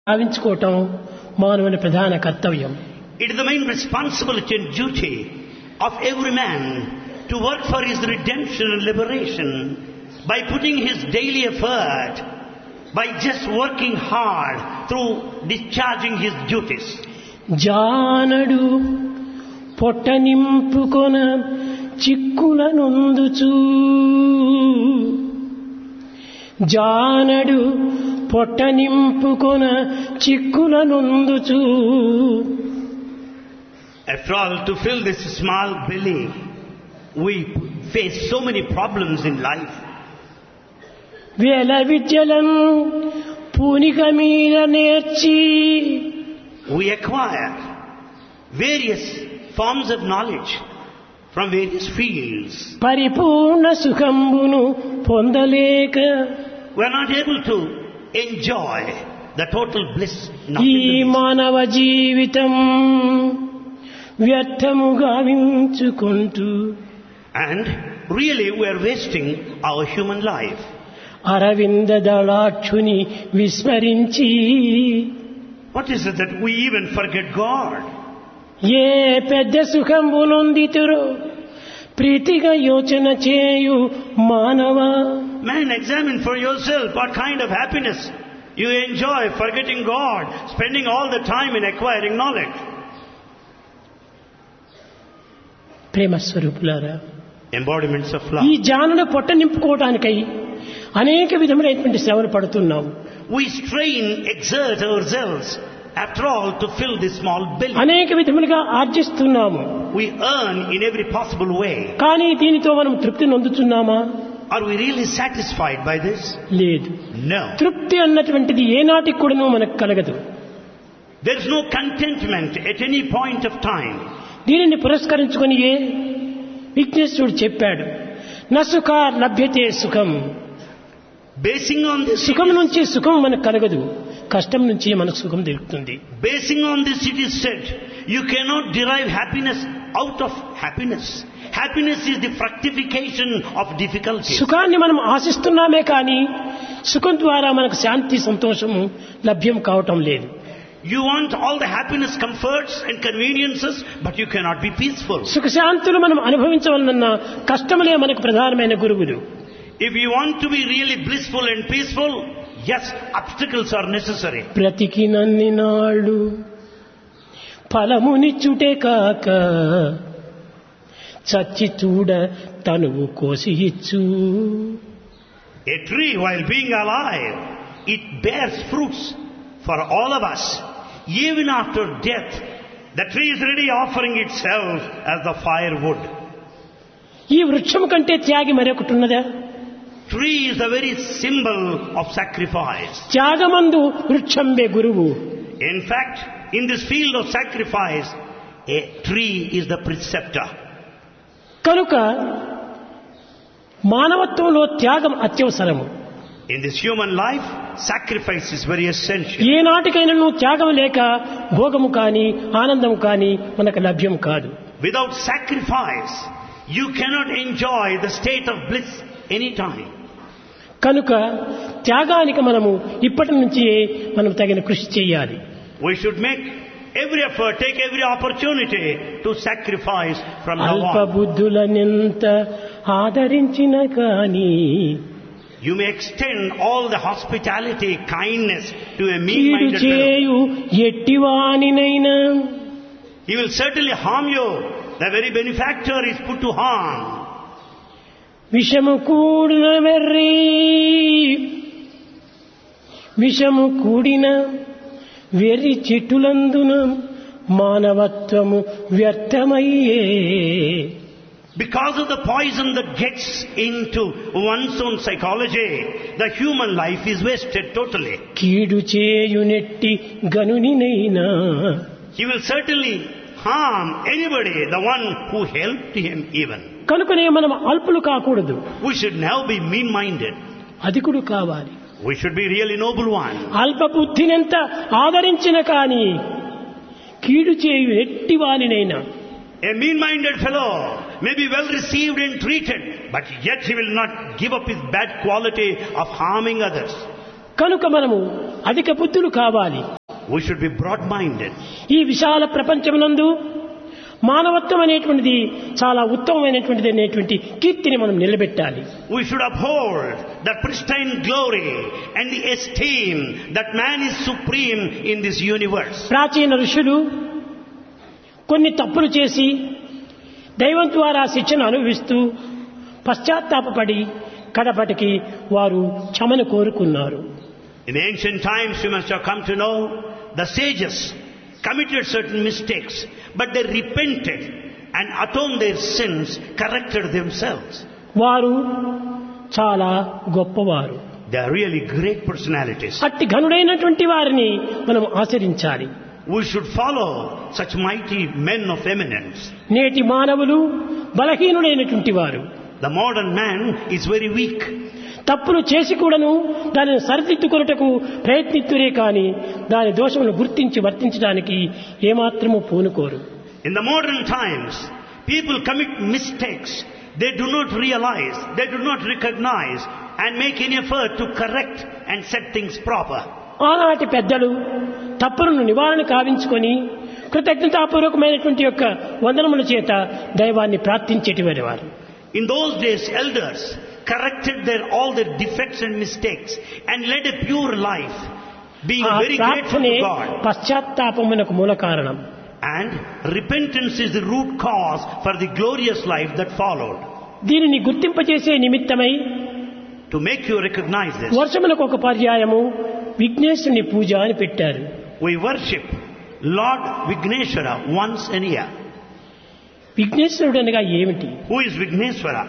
భావించుకోవటం మానవుని ప్రధాన కర్తవ్యం It is the main responsibility and duty of every man to work for his redemption and liberation by putting his daily effort, by just working hard through discharging his duties. జానడు పొట్ట నింపుకొన చిక్కుల నొందుచూ జానడు పొట్ట నింపుకొన చిక్కుల నొందుచూ After all, to fill this small belly, we face so many problems in life. వేల విద్యలను పూనిక మీద నేర్చి We acquire various forms of knowledge from various fields. పరిపూర్ణ సుఖంబును పొందలేక We are not able to enjoy the total bliss. Not ఈ in the least. మానవ జీవితం వ్యర్థము గావించుకుంటూ And really we are wasting our human life. Aravinda దళాక్షుని విస్మరించి What is it that we even forget God? ఏ పెద్ద సుఖంబు నొందితురో ప్రీతిగా యోచన చేయు మానవ Man, examine for yourself what kind of happiness you enjoy forgetting God, spending all the time in acquiring knowledge. ప్రేమ స్వరూపులారా Embodiments of ఈ love. జానును పొట్ట నింపుకోవటానికై అనేక విధములైనటువంటి శ్రమలు పడుతున్నాం We strain, exert ourselves, after all, to fill this small belly. అనేక విధములుగా ఆర్జిస్తున్నాము We earn in every possible way. కానీ దీనితో మనం తృప్తి నొందుతున్నామా Are we really satisfied by this? లేదు No. తృప్తి అన్నటువంటిది ఏనాటికి కూడాను మనకు కలగదు There is no contentment at any point of time. దీనిని పురస్కరించుకొని ఏ విఘ్నేశ్వరుడు చెప్పాడు నసుఖ లభ్యతే సుఖం Basing on this, సుఖం నుంచి సుఖం మనకు కలగదు కష్టం నుంచి మనకు సుఖం దొరుకుతుంది basing on this it is said, you cannot derive happiness out of happiness. Happiness is the fructification of difficulties. సుఖాన్ని మనం ఆశిస్తున్నామే కానీ సుఖం ద్వారా మనకు శాంతి సంతోషము లభ్యం కావటం లేదు You want all the happiness, comforts and conveniences, but you cannot be peaceful. సుఖశాంతులు మనం అనుభవించవలనన్న కష్టములే మనకు ప్రధానమైన గురువులు If you want to be really blissful and peaceful, yes, obstacles are necessary. బ్రతికినన్ని నాళ్ళు ఫలమునిచ్చుటే కాక చచ్చి చూడ తనువు కోసి ఇచ్చు A tree, while being alive, it bears fruits for all of us. Even after death, the tree is ready offering itself as the firewood. ఈ వృక్షం కంటే త్యాగి మరొకటి ఉన్నదా Tree is the very symbol of sacrifice. త్యాగమందు వృక్షంబే గురువు In fact, in this field of sacrifice, a tree is the preceptor. కనుక మానవత్వంలో త్యాగం అత్యవసరము In this human life, sacrifice is very essential. ఏనాటికైనా నువ్వు త్యాగం లేక భోగము కానీ ఆనందము కానీ మనకు లభ్యం కాదు Without sacrifice, you cannot enjoy the state of bliss anytime. కనుక త్యాగానికి మనము ఇప్పటి నుంచి మనం తగిన కృషి చేయాలి We should make every effort, take every opportunity to sacrifice from now అల్ప on. బుద్ధులనెంత ఆదరించిన కానీ You may extend all the hospitality, kindness to a కీడు mean-minded fellow. చేయు ఎట్టివానినైనా He will certainly harm you. The very benefactor is put to harm. విషము కూడిన వెర్రి విషము కూడిన వెర్రి చెట్టులందున మానవత్వము వ్యర్థమయ్యే Because of the poison that gets into one's own psychology, the human life is wasted totally. కీడు చేయునెట్టి గనునినైనా He will certainly harm anybody, the one who helped him even. కనుకనే మనం అల్పులు కాకూడదు We should now be mean-minded. అధికుడు కావాలి We should be really noble one. అల్ప బుద్ధినెంత ఆదరించిన కానీ కీడు చేయు ఎట్టి వానినైనా A mean-minded fellow may be well received and treated, but yet he will not give up his bad quality of harming others. కనుక మనము అధిక బుద్ధులు కావాలి We should be broad-minded. ఈ విశాల ప్రపంచమునందు మానవత్వం అనేటువంటిది చాలా ఉత్తమమైనటువంటిది అనేటువంటి కీర్తిని మనం నిలబెట్టాలి We should uphold the pristine glory and the esteem that man is supreme in this universe. ప్రాచీన ఋషులు కొన్ని తప్పులు చేసి దైవం ద్వారా శిక్షను అనుభవిస్తూ పశ్చాత్తాపపడి కడపటికి వారు క్షమను కోరుకున్నారు In ancient times, you must have come to know the sages committed certain mistakes, but they repented and atoned their sins, corrected themselves. వారు చాలా గొప్పవారు They are really great personalities. అట్టి ఘనుడైనటువంటి వారిని మనం ఆచరించాలి We should follow such mighty men of eminence. నేటి మానవులు బలహీనుడైనటువంటి వారు The modern man is very weak. తప్పులు చేసి కూడాను దానిని సరిదిద్దుకొనుటకు ప్రయత్నిస్తురే కానీ దాని దోషమును గుర్తించి వర్తించడానికి ఏమాత్రము పూనుకోరు In the modern times, people commit mistakes. They do not realize, they do not recognize and make any effort to correct and set things proper. ఆనాటి పెద్దలు తప్పులను నివారణ కావించుకొని కృతజ్ఞతాపూర్వకమైనటువంటి యొక్క వందనముల చేత దైవాన్ని ప్రార్థించేటివారు వారు In those days, elders corrected their, all their defects and mistakes and led a pure life, being ఆ very grateful ప్రార్థనే to God. పశ్చాత్తాపమునకు మూల కారణం And repentance is the root cause for the glorious life that followed. దీనిని గుర్తింపచేసే నిమిత్తమై To make you recognize this, వర్షములకు ఒక పర్యాయము విఘ్నేశుని పూజ అని పెట్టారు we worship Lord Vigneshwara once in a year. విఘ్నేశ్వరుడు అనగా ఏమిటి Who is Vigneshwara?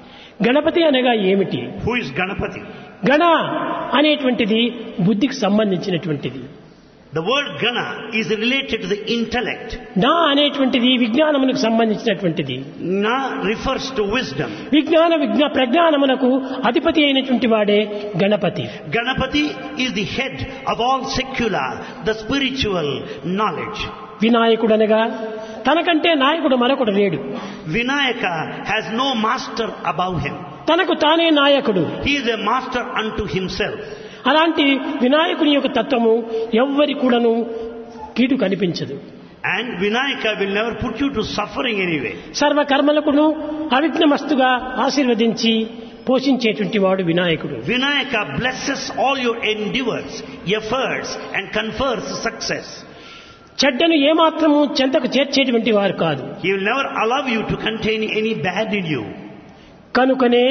గణపతి అనగా ఏమిటి Who is Ganapati? గణ అనేటువంటిది బుద్ధికి సంబంధించినటువంటిది The word Gana is related to the intellect. నా అనేటువంటిది విజ్ఞానమునకు సంబంధించినటువంటిది Na refers to wisdom. విజ్ఞాన విజ్ఞ ప్రజ్ఞానమునకు అధిపతి అయినటువంటి వాడే Ganapati Ganapati is the head of all secular, the spiritual knowledge. వినాయకుడు అనగా తనకంటే నాయకుడు మరొకడు లేడు Vinayaka has no master above him. తనకు తానే నాయకుడు He is a master unto himself. అలాంటి వినాయకుని యొక్క తత్వము ఎవ్వరి కూడాను కీడు కనిపించదు And Vinayaka will never put you to suffering anyway. సర్వకర్మలకును అవిఘ్నమస్తుగా ఆశీర్వదించి పోషించేటువంటి వాడు వినాయకుడు Vinayaka blesses all your endeavors, efforts and confers success. చెడ్డను ఏమాత్రము చెంతకు చేర్చేటువంటి వారు కాదు He will never allow you to contain any bad in you. కనుకనే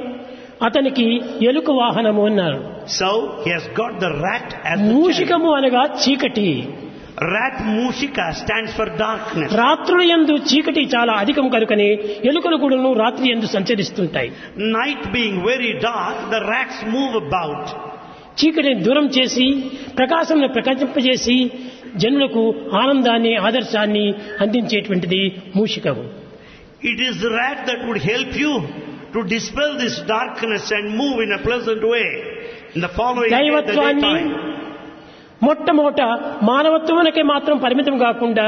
అతనికి ఎలుక వాహనము అన్నారు So he has got the rat as the chariot. మూషికము అనగా చీకటి Rat Mushika stands for darkness. రాత్రుల యందు చీకటి చాలా అధికం కనుకనే ఎలుకలు కూడాను రాత్రి యందు సంచరిస్తుంటాయి Night being very dark, the rats move about. చీకటిని దూరం చేసి ప్రకాశం ప్రకాశింపజేసి జనులకు ఆనందాన్ని ఆదర్శాన్ని అందించేటువంటిది మూషికము It is the rat that would help you to dispel this darkness and move in a pleasant way. In the following day, the దైవత్వాన్ని daytime. మొట్టమొదట మానవత్వమునకే మాత్రం పరిమితం కాకుండా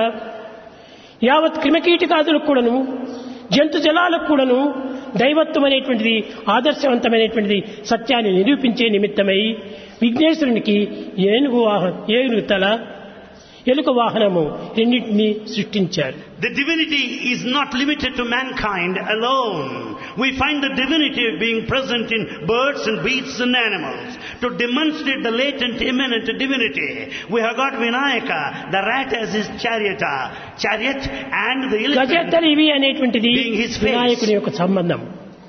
యావత్ క్రిమకీటకాదులకు కూడాను జంతు జలాలకు కూడాను దైవత్వం అనేటువంటిది ఆదర్శవంతమైనటువంటిది సత్యాన్ని నిరూపించే నిమిత్తమై విఘ్నేశ్వరునికి ఏనుగు వాహ ఏనుగు తల ఎలుక వాహనము రెండింటినీ సృష్టించారు The divinity is not limited to mankind alone. We find the divinity being present in birds and beasts and animals. To demonstrate the latent immanent divinity, we have got Vinayaka, the rat as his chariot, chariot and the elephant. గజ తెలివి అనేటువంటిది Being his face. వినాయకుని యొక్క సంబంధం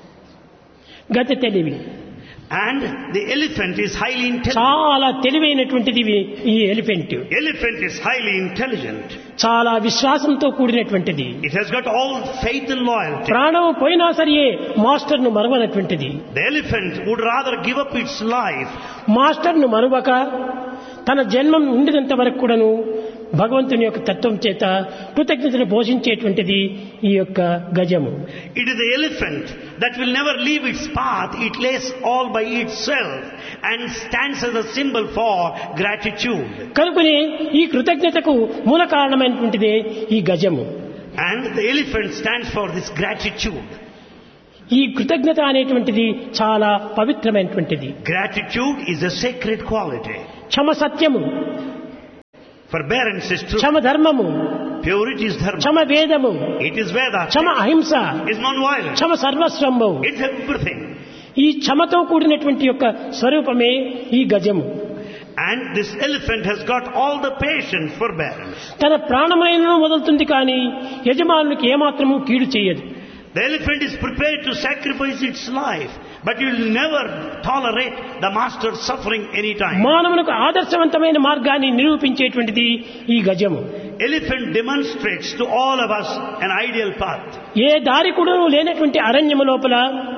గజ తెలివి And the elephant is highly intelligent. చాలా తెలివైనటువంటిది ఇవి- ఈ elephant Elephant is highly intelligent. చాలా విశ్వాసంతో కూడినటువంటిది It has got all faith and loyalty. ప్రాణం పోయినా సరియే మాస్టర్ను మరవనటువంటిది The elephant would rather give up its life మాస్టర్ను మరువక తన జన్మం ఉండినంత వరకు కూడాను భగవంతుని యొక్క తత్వం చేత కృతజ్ఞతను పోషించేటువంటిది ఈ యొక్క గజము It is the elephant that will never leave its path. It lays all by itself and stands as a symbol for gratitude. కనుకనే ఈ కృతజ్ఞతకు మూల కారణమైనటువంటిదే ఈ గజము And the elephant stands for this gratitude. ఈ కృతజ్ఞత అనేటువంటిది చాలా పవిత్రమైనటువంటిది Gratitude is a sacred quality. క్షమ సత్యము Forbearance is true. క్షమ ధర్మము Purity is dharma. క్షమ వేదము It is Veda. క్షమ అహింస It's non-violence. క్షమ సర్వస్వంబు It's everything. ఈ క్షమతో కూడినటువంటి యొక్క స్వరూపమే ఈ గజము And this elephant has got all the patience, forbearance. తన ప్రాణమైన వదులుతుంది కానీ యజమానునికి ఏమాత్రము కీడు చేయదు The elephant is prepared to sacrifice its life, but you will never tolerate the master's suffering any time. మానవులకు ఆదర్శవంతమైన మార్గాన్ని నిరూపించేటువంటిది ఈ గజము Elephant demonstrates to all of us an ideal path. ఏ దారి కూడా లేనటువంటి అరణ్యము లోపల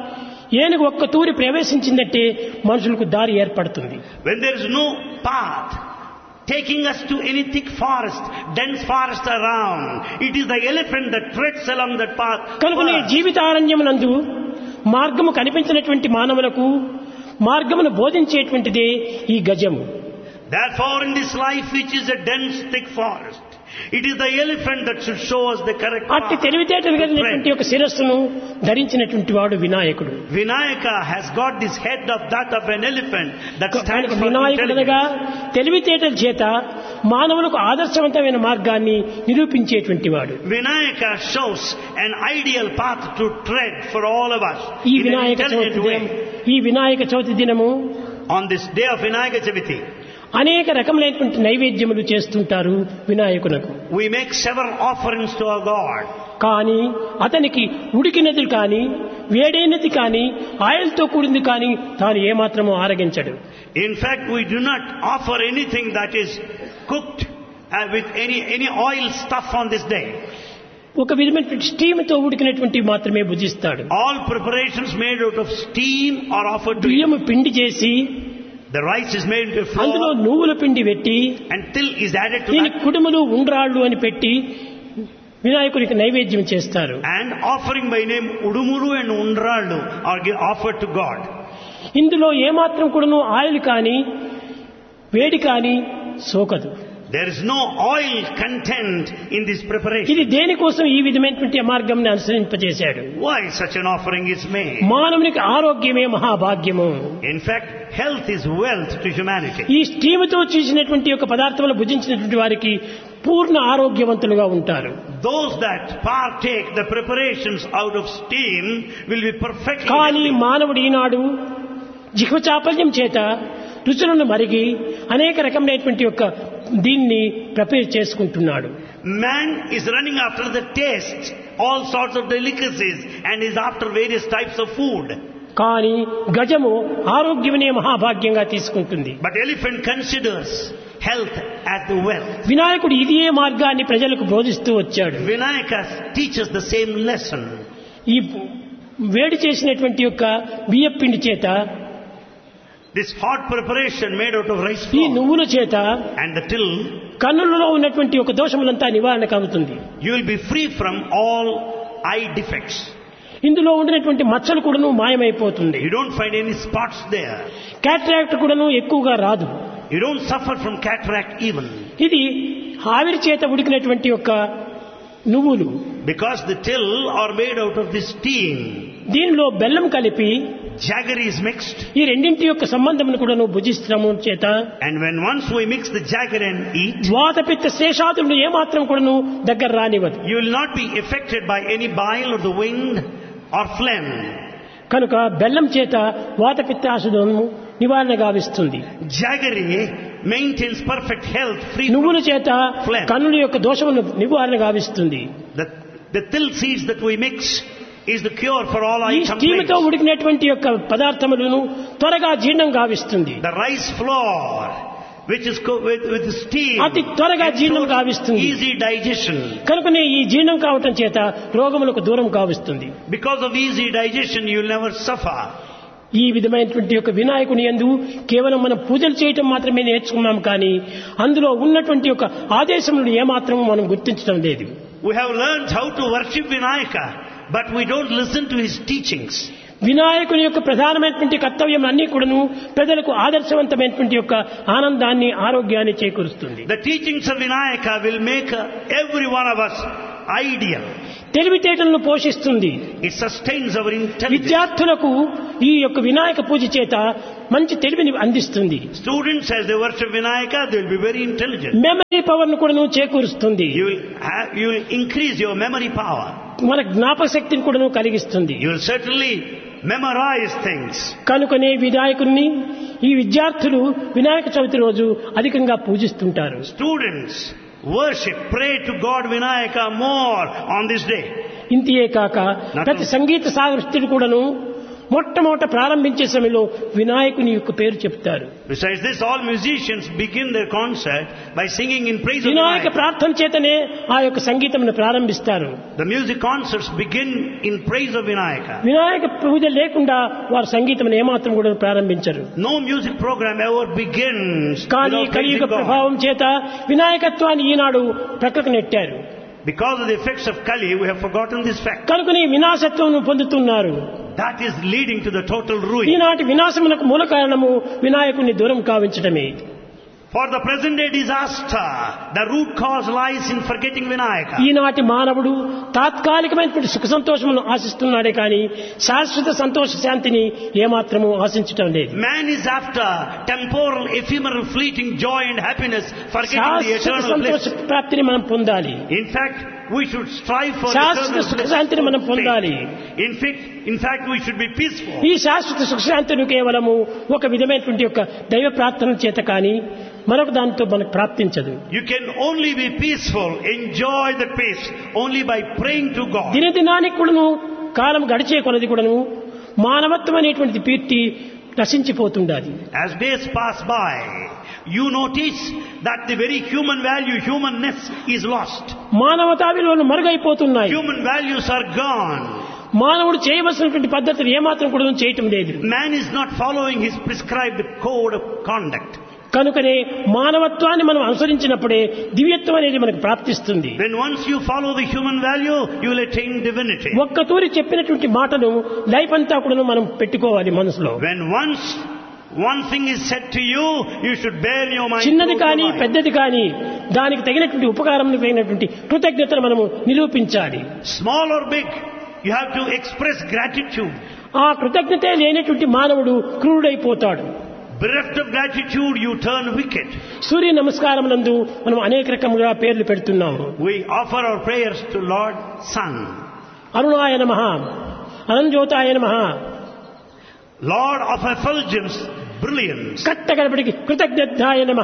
ఏనుగు ఒక్క తూరి ప్రవేశించిందంటే మనుషులకు దారి ఏర్పడుతుంది When there is no path taking us to any thick forest, dense forest around, it is the elephant that treads along that path. కనుకనే first. జీవితారణ్యమునందు మార్గము కనిపించినటువంటి మానవులకు మార్గమును బోధించేటువంటిదే ఈ గజము Therefore, in this life, which is a dense, thick forest, it is the elephant that should show us the correct అట్టి path. తెలివితేటలు కలిగినటువంటి ఒక శిరస్సును ధరించినటువంటి వాడు వినాయకుడు Vinayaka has got this head of that of an elephant that stands కనుక for వినాయకుడనగా intelligence. తెలివితేటల చేత మానవులకు ఆదర్శవంతమైన మార్గాన్ని నిరూపించేటువంటి వాడు Vinayaka shows an ideal path to tread for all of us ఈ in an Vinayaka Chavithi intelligent దినం way. ఈ వినాయక చవితి దినము On this day of Vinayaka Chaviti, అనేక రకములైనటువంటి నైవేద్యములు చేస్తుంటారు వినాయకునకు we make several offerings to our God. కానీ అతనికి ఉడికినది కానీ వేడైనది కానీ ఆయిల్తో కూడింది కానీ తాను ఏమాత్రము ఆరగించడు In fact, we do not offer anything that is cooked uh, with any, any oil stuff on this day. ఒక విధమైనటువంటి స్టీమ్తో ఉడికినటువంటివి మాత్రమే భుజిస్తాడు All preparations made out of steam are offered to him. బియ్యము పిండి చేసి The rice is made into అందులో flour నువ్వుల పిండి పెట్టి and till is added to దీని that. కుడుములు ఉండ్రాళ్ళు అని పెట్టి వినాయకుడికి నైవేద్యం చేస్తారు And offering by name Udumuru and Undralu are gi- offered to God. ఇందులో ఏమాత్రం కూడాను ఆయిల్ కానీ వేడి కానీ సోకదు There is no oil content in this preparation. ఇది దేనికోసం ఈ విధమైనటువంటి మార్గంని అనుసరింపజేశాడు Why such an offering is made? మానవునికి ఆరోగ్యమే మహాభాగ్యము In fact, health is wealth to humanity. ఈ స్టీముతో చేసినటువంటి యొక్క పదార్థములు భుజించినటువంటి వారికి పూర్ణ ఆరోగ్యవంతులుగా ఉంటారు Those that partake the preparations out of steam will be perfectly కానీ healthy. మానవుడు ఈనాడు జిహ్వ చాపల్యం చేత రుచులను మరిగి అనేక రకమైనటువంటి యొక్క దీన్ని ప్రిపేర్ చేసుకుంటున్నాడు Man is running after the taste, all sorts of delicacies, and is after various types of food. కానీ గజము ఆరోగ్యమనే మహాభాగ్యంగా తీసుకుంటుంది But elephant considers health as the wealth. వినాయకుడు ఇదే మార్గాన్ని ప్రజలకు బోధిస్తూ వచ్చాడు Vinayaka teaches the same lesson. ఈ వేడి చేసినటువంటి యొక్క బియ్యపిండి చేత This hot preparation made out of rice ఈ flour నువ్వుల చేత and the till, కన్నులలో ఉన్నటువంటి ఒక దోషములంతా నివారణ కలుగుతుంది you will be free from all eye defects. ఇందులో ఉండినటువంటి మచ్చలు కూడాను మాయమైపోతుంది You don't find any spots there. Cataract కూడాను ఎక్కువగా రాదు You don't suffer from cataract even. ఇది ఆవిరి చేత ఉడికినటువంటి యొక్క నువ్వులు Because the till are made out of this steam. దీనిలో బెల్లం కలిపి Jaggery is mixed. ఈ రెండింటి యొక్క సంబంధమును కూడాను భుజిస్తాము చేత And when once we mix the jaggery and eat, వాతపిత్త శేషాదులు ఏమాత్రం కూడాను దగ్గర రానివ్వదు you will not be affected by any bile or the wind or phlegm. కనుక బెల్లం చేత వాతపిత్త ఆశుధము నివారణ గావిస్తుంది Jaggery maintains perfect health free నువ్వుల from చేత phlegm. కన్నుల యొక్క దోషమును నివారణ గావిస్తుంది The, the till seeds that we mix is the cure for all ఈ eye స్టీముతో complaints. ఉడికినటువంటి యొక్క పదార్థములను త్వరగా జీర్ణం గావిస్తుంది The rice flour, which is co- with, with the steam, అతి త్వరగా జీర్ణం ensures గావిస్తుంది easy digestion. కనుకనే ఈ జీర్ణం కావటం చేత రోగములకు దూరం కావిస్తుంది Because of easy digestion, you will never suffer. ఈ విధమైనటువంటి యొక్క వినాయకుని యందు కేవలం మనం పూజలు చేయటం మాత్రమే నేర్చుకున్నాం కానీ అందులో ఉన్నటువంటి యొక్క ఆదేశములను ఏమాత్రం మనం గుర్తించడం లేదు We have learned how to worship Vinayaka, but we don't listen to his teachings. వినాయకుని యొక్క ప్రధానమైనటువంటి కర్తవ్యం అన్ని కూడాను ప్రజలకు ఆదర్శవంతమైనటువంటి యొక్క ఆనందాన్ని ఆరోగ్యాన్ని చేకూరుస్తుంది The teachings of Vinayaka will make uh, every one of us ideal. తెలివితేటలను పోషిస్తుంది It sustains our intelligence. విద్యార్థులకు ఈ యొక్క వినాయక పూజ చేత మంచి తెలివిని అందిస్తుంది Students, as they worship Vinayaka, they will be very intelligent. Memory power ను కూడా చేకూరుస్తుంది You will, have, you will increase your memory power. మన జ్ఞాపక శక్తిని కూడా కలిగిస్తుంది You will certainly memorize things. కనుకనే వినాయకుడిని ఈ విద్యార్థులు వినాయక చవితి రోజు అధికంగా పూజిస్తుంటారు Students worship, pray to God Vinayaka more on this day. ఇంతియే కాక ప్రతి సంగీత సాహిత్యుడు కూడాను మొట్టమొదట ప్రారంభించే సమయంలో వినాయకుని యొక్క పేరు చెప్తారు Besides this, all musicians begin their concert by singing in praise of Vinayaka Vinayaka. ప్రార్థన చేతనే ఆ యొక్క సంగీతమును ప్రారంభిస్తారు The music concerts begin in praise of Vinayaka. Vinayaka పూజ లేకుండా వారు సంగీతం ఏమాత్రం కూడా ప్రారంభించరు No music program ever begins కానీ without కలియుగ praising God. ప్రభావం చేత వినాయకత్వాన్ని ఈనాడు ప్రక్కకు నెట్టారు Because of the effects of Kali, we have forgotten this fact. కనుకని వినాశత్వం పొందుతున్నారు That is leading to the total ruin. ఈనాటి వినాశమునకు మూల కారణము వినాయకుని దూరం కావించడమే For the present day disaster, the root cause lies in forgetting Vinayaka. ఈనాటి మానవుడు తాత్కాలికమైనటువంటి సుఖ సంతోషమును ఆశిస్తున్నాడే కానీ శాశ్వత సంతోష శాంతిని ఏమాత్రము ఆశించటం లేదు Man is after temporal, ephemeral, fleeting joy and happiness, forgetting the శాశ్వత eternal సంతోష bliss. ప్రాప్తిని మనం పొందాలి In fact, we should strive for శాశ్వత eternal సుఖ bliss. శాంతిని మనం పొందాలి In fact, in fact, we should be peaceful. ఈ శాశ్వత సుఖశాంతిని కేవలము ఒక విధమైనటువంటి యొక్క దైవ ప్రార్థన చేత కానీ మరొక దానితో మనకు ప్రాప్తించదు You can only be peaceful, enjoy the peace, only by praying to God. దినదినానికి కూడాను కాలం గడిచే కొలది కూడాను మానవత్వం అనేటువంటి కీర్తి నశించిపోతుండాలి As days pass by, you notice that the very human value, humanness is lost. మానవతా విలువలు మరుగైపోతున్నాయి Human values are gone. మానవుడు చేయవలసినటువంటి పద్ధతులు ఏమాత్రం కూడా చేయటం లేదు Man is not following his prescribed code of conduct. కనుకనే మానవత్వాన్ని మనం అనుసరించినప్పుడే దివ్యత్వం అనేది మనకు ప్రాప్తిస్తుంది When once you follow the human value, you will attain divinity. ఒక్క తూరి చెప్పినటువంటి మాటను లైఫ్ అంతా కూడా మనం పెట్టుకోవాలి మనసులో When once one thing is said to you, you should bear in your mind. చిన్నది throughout కానీ your life. పెద్దది కానీ దానికి తగినటువంటి ఉపకారం తగినటువంటి కృతజ్ఞతను మనము నిరూపించాలి Small or big, you have to express gratitude. ఆ కృతజ్ఞతే లేనటువంటి మానవుడు క్రూరుడైపోతాడు Bereft of gratitude, you turn wicked. సూర్య నమస్కారములందు మనం అనేక రకములుగా పేర్లు పెడుతున్నాము We offer our prayers to Lord Sun, అరుణాయ నమ అనంజ్యోతాయ నమ Lord of effulgence, brilliance. కట్ట గడపడికి కృతజ్ఞాయ నమ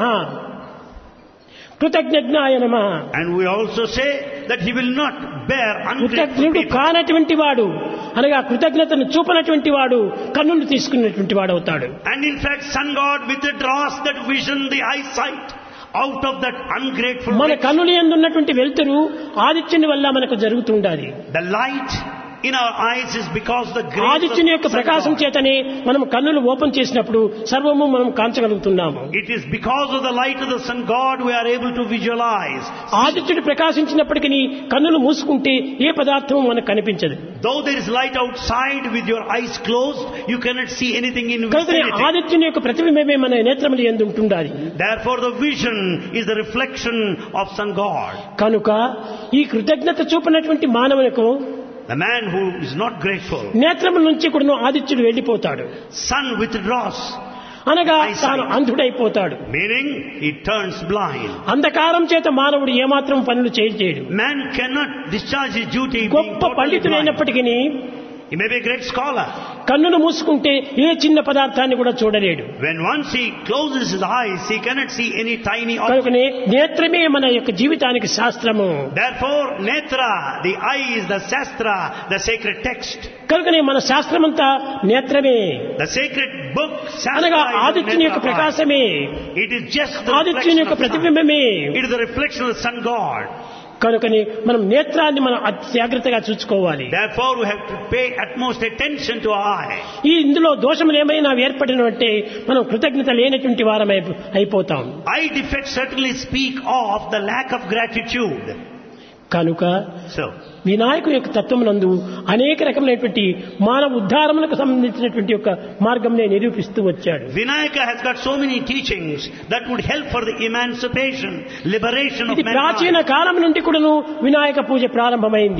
కృతజ్ఞాయ నమ And we also say that He will not bear ungrateful కృతజ్ఞుడు people. కానటువంటి వాడు అనగా కృతజ్ఞతను చూపనటువంటి వాడు కన్నులు తీసుకున్నటువంటి వాడు అవుతాడు And in fact, Sun God withdraws that vision, the eyesight, out of that ungrateful మన wretch. కన్నులు ఎందున్నటువంటి వెలుతురు ఆదిత్యుని వల్ల మనకు జరుగుతుండాలి The light in our eyes is because the grace ఆదిత్యుని యొక్క of sun ప్రకాశం God. చేతనే మనం కన్నులు ఓపెన్ చేసినప్పుడు సర్వము మనం కాంచగలుగుతున్నాము It is because of the light of the sun God we are able to visualize. ఆదిత్యుడు ప్రకాశించినప్పటికీ కన్నులు మూసుకుంటే ఏ పదార్థము మనకు కనిపించదు Though there is light outside with your eyes closed, you cannot see anything in కనుకనే vicinity. ఆదిత్యుని యొక్క ప్రతిబింబమే మన నేత్రములు ఎందు ఉంటుండాలి Therefore the vision is the reflection of sun God. కనుక ఈ కృతజ్ఞత చూపినటువంటి మానవులకు The man who is not grateful, నేత్రముల నుంచి కూడా ఆదిత్యుడు వెళ్ళిపోతాడు sun withdraws, అనగా Eyesight. తాను అంధుడైపోతాడు meaning he turns blind. అంధకారం చేత మానవుడు ఏమాత్రం పనులు చేయలేడు Man cannot discharge his duty being గొప్ప totally blind. పండితుడైనప్పటికీ He may be a great scholar. కన్నులు మూసుకుంటే ఏ చిన్న పదార్థాన్ని కూడా చూడలేడు When once he closes his eyes, he cannot see any tiny object. కనుకనే నేత్రమే మన యొక్క జీవితానికి శాస్త్రము Therefore, Netra, the eye is the Shastra, the sacred text. కనుకనే మన శాస్త్రమంతా నేత్రమే The sacred book, అనగా Shastra, is the ఆదిత్యుని యొక్క Netra eye. ప్రకాశమే It is just the ఆదిత్యుని reflection యొక్క of sun. ప్రతిబింబమే It is the reflection of the sun God. కనుకని మనం నేత్రాన్ని మనం అతి జాగ్రత్తగా చూసుకోవాలి Therefore, we have to pay utmost attention to our eye. ఈ ఇందులో దోషములు ఏమైనా ఏర్పడినట్టే మనం కృతజ్ఞత లేనటువంటి వారం అయిపోతాం Eye defects certainly speak of the lack of gratitude. కనుక So, వినాయకుని యొక్క తత్వమునందు అనేక రకమైనటువంటి మానవ ఉద్ధారములకు సంబంధించినటువంటి యొక్క మార్గంనే నిరూపిస్తూ వచ్చాడు Vinayaka has got so many teachings that would help for the emancipation, liberation of ఇది ప్రాచీన mankind. కాలం నుండి కూడాను వినాయక పూజ ప్రారంభమైంది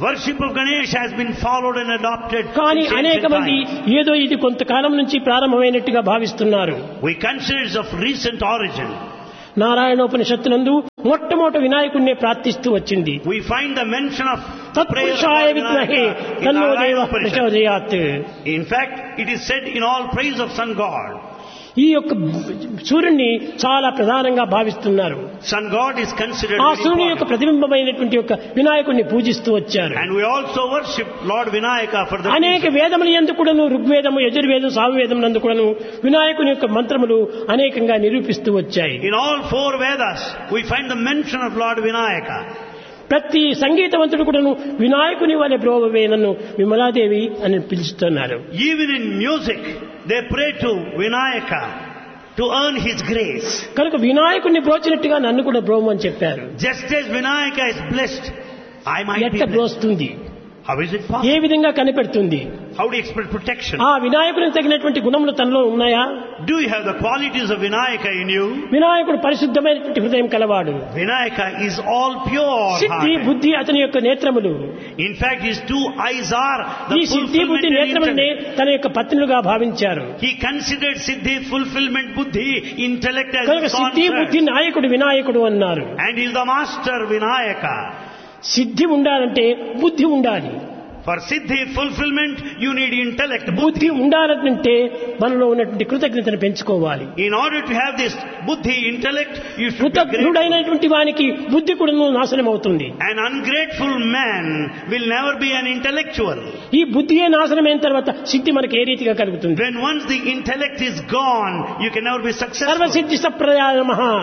Worship of Ganesh has been followed and adopted కానీ since అనేక ancient మంది times. ఏదో ఇది కొంతకాలం నుంచి ప్రారంభమైనట్టుగా భావిస్తున్నారు We consider it of recent origin. నారాయణోపనిషత్తునందు మొట్టమొదటి వినాయకుడినే ప్రార్థిస్తూ వచ్చింది We find the mention of prayer of తత్పురుషాయ Lord విద్మహే Vinayaka in తన్నో దేవ Narayana Upanishad. ప్రచోదయాత్ In fact, it is said in all praise of Sun God. ఈ యొక్క సూర్యుడిని చాలా ప్రధానంగా భావిస్తున్నారు Sun God is considered ఆ very సూర్యుని యొక్క important. ప్రతిబింబమైనటువంటి యొక్క వినాయకుడిని పూజిస్తూ వచ్చారు And we also worship Lord Vinayaka for the అనేక వేదముల ఎందు కూడాను ఋగ్వేదము యజుర్వేదం సామవేదం నందు కూడాను వినాయకుని యొక్క మంత్రములు అనేకంగా నిరూపిస్తూ వచ్చాయి In all four Vedas, we find the mention of Lord Vinayaka. ప్రతి సంగీతవంతుడు కూడాను వినాయకుని వలె బ్రోవవే నన్ను విమలాదేవి అని పిలుస్తున్నారు Even in music, they pray to Vinayaka to earn his grace. కనుక వినాయకుడిని బ్రోచినట్టుగా నన్ను కూడా బ్రోమని చెప్పారు Just as Vinayaka is blessed, I might be ఎట్ట blessed. బ్రోస్తుంది How is it A possible? విధంగా కనిపెడుతుంది How do you expect protection? ఆ వినాయకునికి తగినటువంటి గుణములు తనలో ఉన్నాయా Do you have the qualities of Vinayaka in you? వినాయకుడు పరిశుద్ధమైనటువంటి హృదయం కలవాడు Vinayaka is all pure. సిద్ధి hearted. బుద్ధి అతని యొక్క నేత్రములు In fact, his two eyes are ఈ the సిద్ధి fulfillment బుద్ధి and నేత్రములనే intellect. తన యొక్క పత్నులుగా భావించారు He considered Siddhi, fulfillment, Buddhi, intellect as కనుక his సిద్ధి concept. బుద్ధి నాయకుడు వినాయకుడు అన్నారు And he is the master Vinayaka. సిద్ధి ఉండాలంటే బుద్ధి ఉండాలి For Siddhi, fulfillment, you need intellect, Buddhi. బుద్ధి ఉండాలంటే మనలో ఉన్నటువంటి కృతజ్ఞతను పెంచుకోవాలి In order to have this Buddhi, intellect, you should be grateful. కృతజ్ఞుడైనటువంటి వానికి బుద్ధి కూడా నాశనం అవుతుంది An ungrateful man will never be an intellectual. ఈ బుద్ధియే నాశనమైన తర్వాత సిద్ధి మనకి ఏ రీతిగా కలుగుతుంది When once the intellect is gone, you can never be successful. సర్వసిద్ధి సప్రదాయ మహా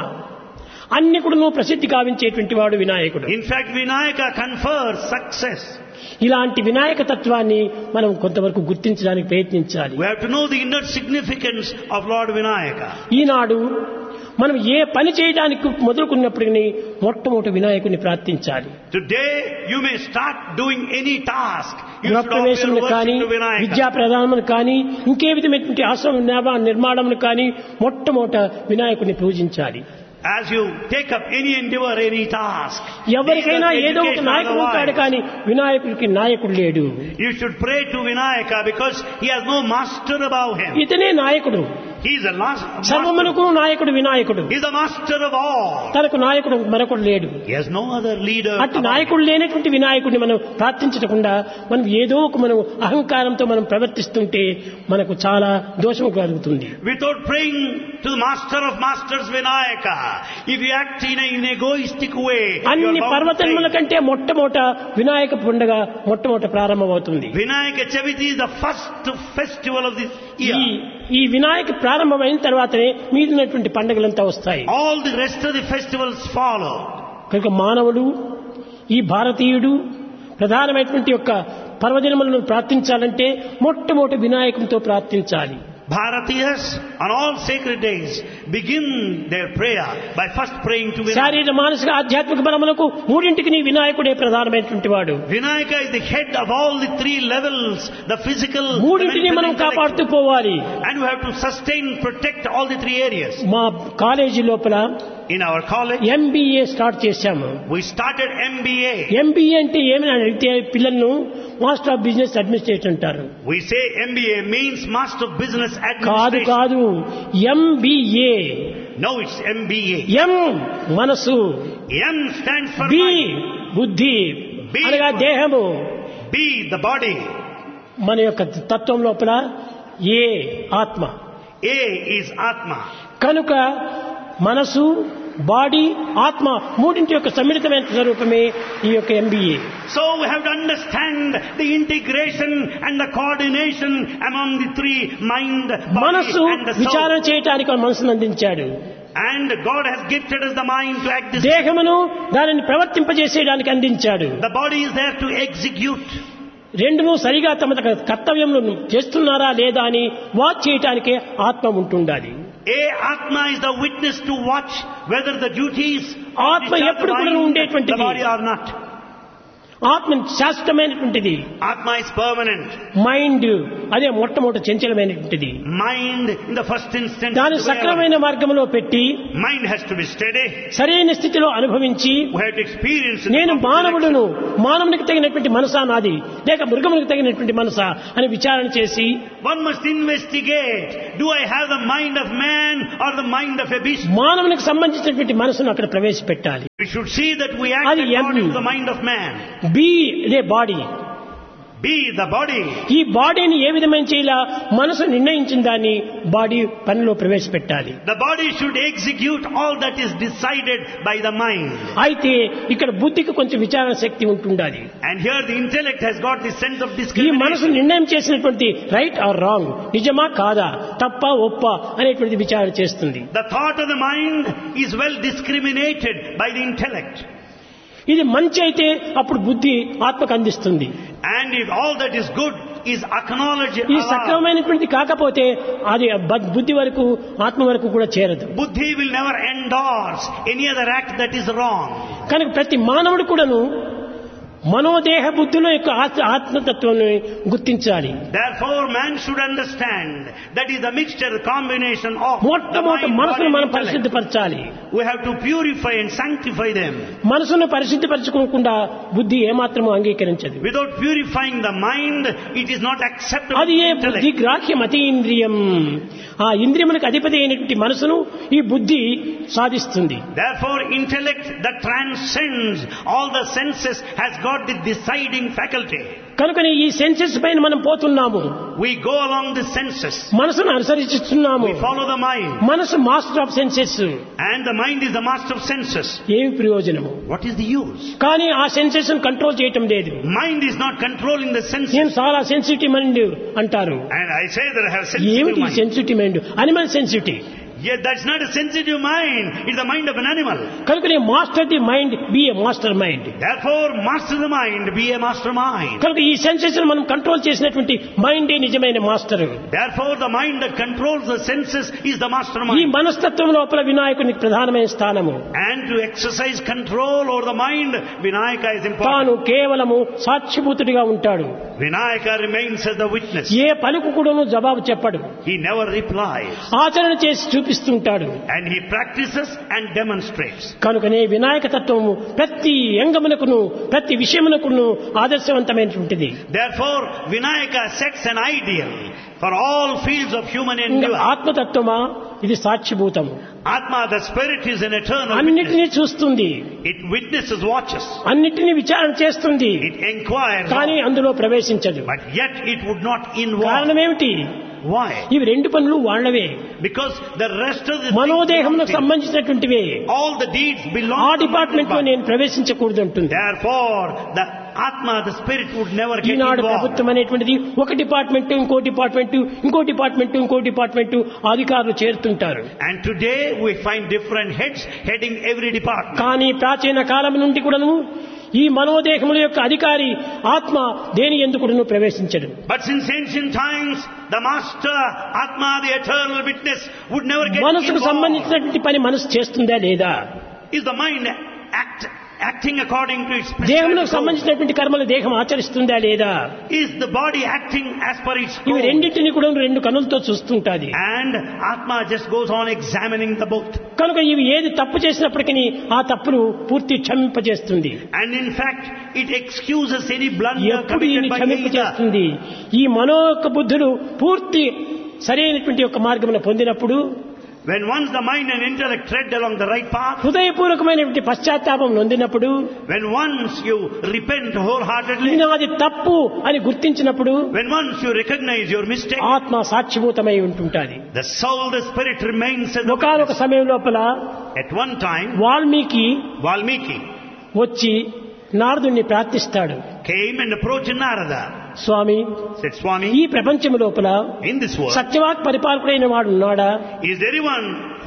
అన్ని కూడా నువ్వు ప్రసిద్ధి కావించేటువంటి వాడు వినాయకుడు In fact, Vinayaka confers success. ఇలాంటి వినాయక తత్వాన్ని మనం కొంతవరకు గుర్తించడానికి ప్రయత్నించాలి We have to know the inner significance of Lord Vinayaka. ఈనాడు మనం ఏ పని చేయడానికి మొదలుకున్నప్పటికీ మొట్టమొదటి వినాయకుడిని ప్రార్థించాలి Today, you may start doing any task. You should offer గృహప్రవేశములు worship కానీ to Vinayaka. విద్యా ప్రదానములు కానీ ఇంకే విధమైనటువంటి ఆశ్రమ నిర్మా- నిర్మాణములు కానీ మొట్టమొదట వినాయకుడిని పూజించాలి As you take up any endeavor, any task, ఎవరికైనా either ఏదో ఒక education నాయకుడు ఉంటాడు otherwise, కానీ వినాయకుడికి నాయకుడు లేడు you should pray to Vinayaka because he has no master above him. ఇతనే నాయకుడు He is the last master. సర్వమునకు నాయకుడు వినాయకుడు He is the master of all. తనకు నాయకుడు మరొకడు లేడు He has no other leader. అటు above him. నాయకుడు లేనటువంటి వినాయకుడిని మనం ప్రార్థించకుండా మనం ఏదో ఒక మనం అహంకారంతో మనం ప్రవర్తిస్తుంటే మనకు చాలా దోషం కలుగుతుంది Without praying to the master of masters Vinayaka, if you act in an egoistic way, you are అన్ని bound to పర్వతముల fail. కంటే మొట్టమొదట వినాయక పండుగ మొట్టమొదట ప్రారంభమవుతుంది Vinayaka Chaviti is the first festival of this ఈ year. ఈ వినాయక ప్రారంభమైన తర్వాతనే మిగిలినటువంటి పండుగలంతా వస్తాయి All the rest of the festivals follow. కనుక మానవుడు ఈ భారతీయుడు ప్రధానమైనటువంటి యొక్క పర్వదినములను ప్రార్థించాలంటే మొట్టమొదటి వినాయకునితో ప్రార్థించాలి Bharatiyas on all sacred days begin their prayer by first praying to Vinayaka. శారీర మానసిక ఆధ్యాత్మిక బలములకు మూడింటికి నీ వినాయకుడే ప్రధానమైనటువంటి వాడు Vinayaka is the head of all the three levels, the physical, the మూడింటిని mental, మనం కాపాడుతూ intellectual. పోవాలి And we have to sustain, protect all the three areas. మా కాలేజీ లోపల In our college, MBA start చేశాము we started MBA. ఎంబీఏ అంటే ఏమని అడిగితే పిల్లలను మాస్టర్ ఆఫ్ బిజినెస్ అడ్మినిస్ట్రేషన్ అంటారు We say MBA means Master of Business కాదు Administration. కాదు MBA No, it's MBA. M మనసు M stands for B mind. బుద్ధి B అనగా దేహము B, the body. మన యొక్క తత్వం లోపల ఏ ఆత్మ A is Atma. కనుక మనసు బాడీ ఆత్మ మూడింటి యొక్క సమ్మిళితమైన స్వరూపమే ఈ యొక్క MBA So we have to understand the integration and the coordination among the three mind, body మనస్సు and the soul. విచారణ చేయటానికి మన మనసును అందించాడు And God has gifted us the mind to act this. దేహమును దానిని ప్రవర్తింపజేసేయడానికి అందించాడు The body is there to execute. రెండును సరిగా తమ తమ కర్తవ్యములను చేస్తున్నారా లేదా అని వాచ్ చేయటానికే ఆత్మ ఉంటుండాలి A Atma is the witness to watch whether the duties of ఆత్మ the ఎప్పుడు కూడా mind, ఉండేటువంటిది. the body are not. ఆత్మ శాశ్వతమైనటువంటిది Atma is permanent. మైండ్ అదే మొట్టమొదటి చంచలమైనటువంటిది Mind, in the first instance, దాని is the way సక్రమైన మార్గంలో పెట్టి our- mind has to be steady. సరైన స్థితిలో అనుభవించి We have to experience in the నేను proper మానవుడును మానవునికి తగినటువంటి మనసా నాది లేక మృగమునికి తగినటువంటి మనసా అని విచారణ చేసి direction. One must investigate. Do I have the mind of man or the mind of a beast? మానవునికి సంబంధించినటువంటి మనసును అక్కడ ప్రవేశపెట్టాలి We should see that we act అది according ఎందు. to the mind of man. B ఇదే బాడీ Be the body. ఈ బాడీని ఏ విధమైన చేయాల మనసు నిర్ణయించిన దాన్ని బాడీ పనిలో ప్రవేశపెట్టాలి The body should execute all that is decided by the mind. అయితే ఇక్కడ బుద్ధికి కొంచెం విచారణ శక్తి ఉంటుండాలి And here the intellect has got the sense of ఈ మనసు discrimination. నిర్ణయం చేసినటువంటి రైట్ ఆర్ రాంగ్ నిజమా కాదా తప్ప ఒప్ప అనేటువంటి విచారణ చేస్తుంది The thought of the mind is well discriminated by the intellect. ఇది మంచి అయితే అప్పుడు బుద్ధి ఆత్మకు అందిస్తుంది And if all that is good is acknowledged, ఈ aloud, సక్రమమైనటువంటి కాకపోతే అది బ- బుద్ధి వరకు ఆత్మ వరకు కూడా చేరదు Buddhi will never endorse any other act that is wrong. కనుక ప్రతి మానవుడు కూడాను మనోదేహ బుద్ధుల యొక్క ఆత్మ ఆత్మతత్వాన్ని గుర్తించాలి Therefore, man should understand that is the mixture, the combination of the మొట్టమొదటి mind, body, మనసును and మనం intellect. పరిశుద్ధపరచాలి We have to purify and sanctify them. మనసును పరిశుద్ధపరచుకోకుండా బుద్ధి ఏమాత్రము అంగీకరించదు Without purifying the mind, it is not acceptable అది to A intellect. బుద్ధి గ్రాహ్యం అతీంద్రియం ఆ ఇంద్రియములకు అధిపతి అయినటువంటి మనసును ఈ బుద్ధి సాధిస్తుంది Therefore, intellect that transcends all the senses has got the deciding faculty. కనుకని ఈ సెన్సెస్ పైన మనం పోతున్నాము We go along the senses. మనసును అనుసరిస్తున్నాము We follow the mind. మనసు master of senses And the mind is the master of senses. ఏమి ప్రయోజనము What is the use? కానీ ఆ సెన్సెస్ కంట్రోల్ చేయటం లేదు Mind is not controlling the senses. నేను చాలా సెన్సిటివ్ మైండ్ అంటారు And I say that I have sensitive ఏమిటి mind. Sensitive mind animal sensitive Yet that's not a sensitive mind. It's the mind of an animal. కనుక నీ master the mind be a master mind Therefore, master the mind, be a mastermind. కనుక ఈ senses మనం control చేసినటువంటి మైండే నిజమైన master Therefore, the mind that controls the senses is the ఈ mastermind. మనస్తత్వం లోపల వినాయకునికి ప్రధానమైన స్థానము And to exercise control over the mind, Vinayaka is important. తాను కేవలము సాక్షిభూతుడిగా ఉంటాడు Vinayaka remains as the witness. ఏ పలుకు కూడాను జవాబు చెప్పడు He never replies. ఆచరణ చేసి చూపిస్తుంటాడు And he practices and demonstrates. కనుకనే వినాయక తత్వము ప్రతి అంగమునకును ప్రతి విషయమునకును ఆదర్శవంతమైనటువంటిది Therefore, Vinayaka sets an ideal for all fields of human ఇంకా endeavor. ఆత్మతత్వమా ఇది సాక్షిభూతము Atma, the spirit, is an eternal witness. అన్నిటినీ చూస్తుంది It witnesses, watches. అన్నిటినీ విచారణ చేస్తుంది It inquires. కానీ అందులో ప్రవేశించదు But yet it would not involve. కారణం ఏమిటి Why? ఇవి రెండు పనులు వాళ్ళవే Because the rest of the మనోదేహమునకు things belong to సంబంధించినటువంటివే him. all the deeds belong ఆ to the డిపార్ట్మెంట్ లో mind. నేను ప్రవేశించకూడదు అంటుంది Therefore, the Atma, the spirit, would never get Eenadu involved. ప్రభుత్వం అనేటువంటిది ఒక డిపార్ట్మెంట్ ఇంకో డిపార్ట్మెంట్ ఇంకో డిపార్ట్మెంట్ ఇంకో డిపార్ట్మెంట్ అధికారులు చేరుతుంటారు And today we find different heads heading every department. కానీ ప్రాచీన కాలం నుండి కూడాను ఈ మనోదేహముల యొక్క అధికారి ఆత్మ దేని ఎందుకును ప్రవేశించడు But since ancient times, the master, Atma, the eternal witness, would never get మనసుకు involved. సంబంధించినటువంటి పని మనసు చేస్తుందా లేదా Is the mind act, acting according to its దేహములకు prescribed course? సంబంధించినటువంటి కర్మలు దేహం ఆచరిస్తుందా లేదా Is the body acting as per its ఇవి code? రెండింటిని కూడా రెండు కనులతో చూస్తుంటాది And Atma just goes on examining the both. కనుక ఇవి ఏది తప్పు చేసినప్పటికీ ఆ తప్పును పూర్తి క్షమింపజేస్తుంది And in fact, it excuses any blunder ఎప్పుడు ఈయన committed by either. క్షమింపజేస్తుంది ఈ మనో యొక్క బుద్ధులు పూర్తి సరైనటువంటి యొక్క మార్గమును పొందినప్పుడు When once the mind and intellect tread along the right path, హృదయపూర్వకమైనటువంటి పశ్చాత్తాపం నొందినప్పుడు when once you repent wholeheartedly, ఇది నాది తప్పు అని గుర్తించినప్పుడు when once you recognize your mistake, ఆత్మ సాక్షిభూతమై ఉంటుంటాది the soul, the spirit remains as the ఒకనొక witness. సమయం లోపల At one time, Valmiki Valmiki వచ్చి నారదుణ్ణి ప్రార్థిస్తాడు came and approached Narada. Swamy Said, Swami, ఈ ప్రపంచం లోపల in this world, సత్యవాక్ పరిపాలకుడైన వాడు ఉన్నాడా is there anyone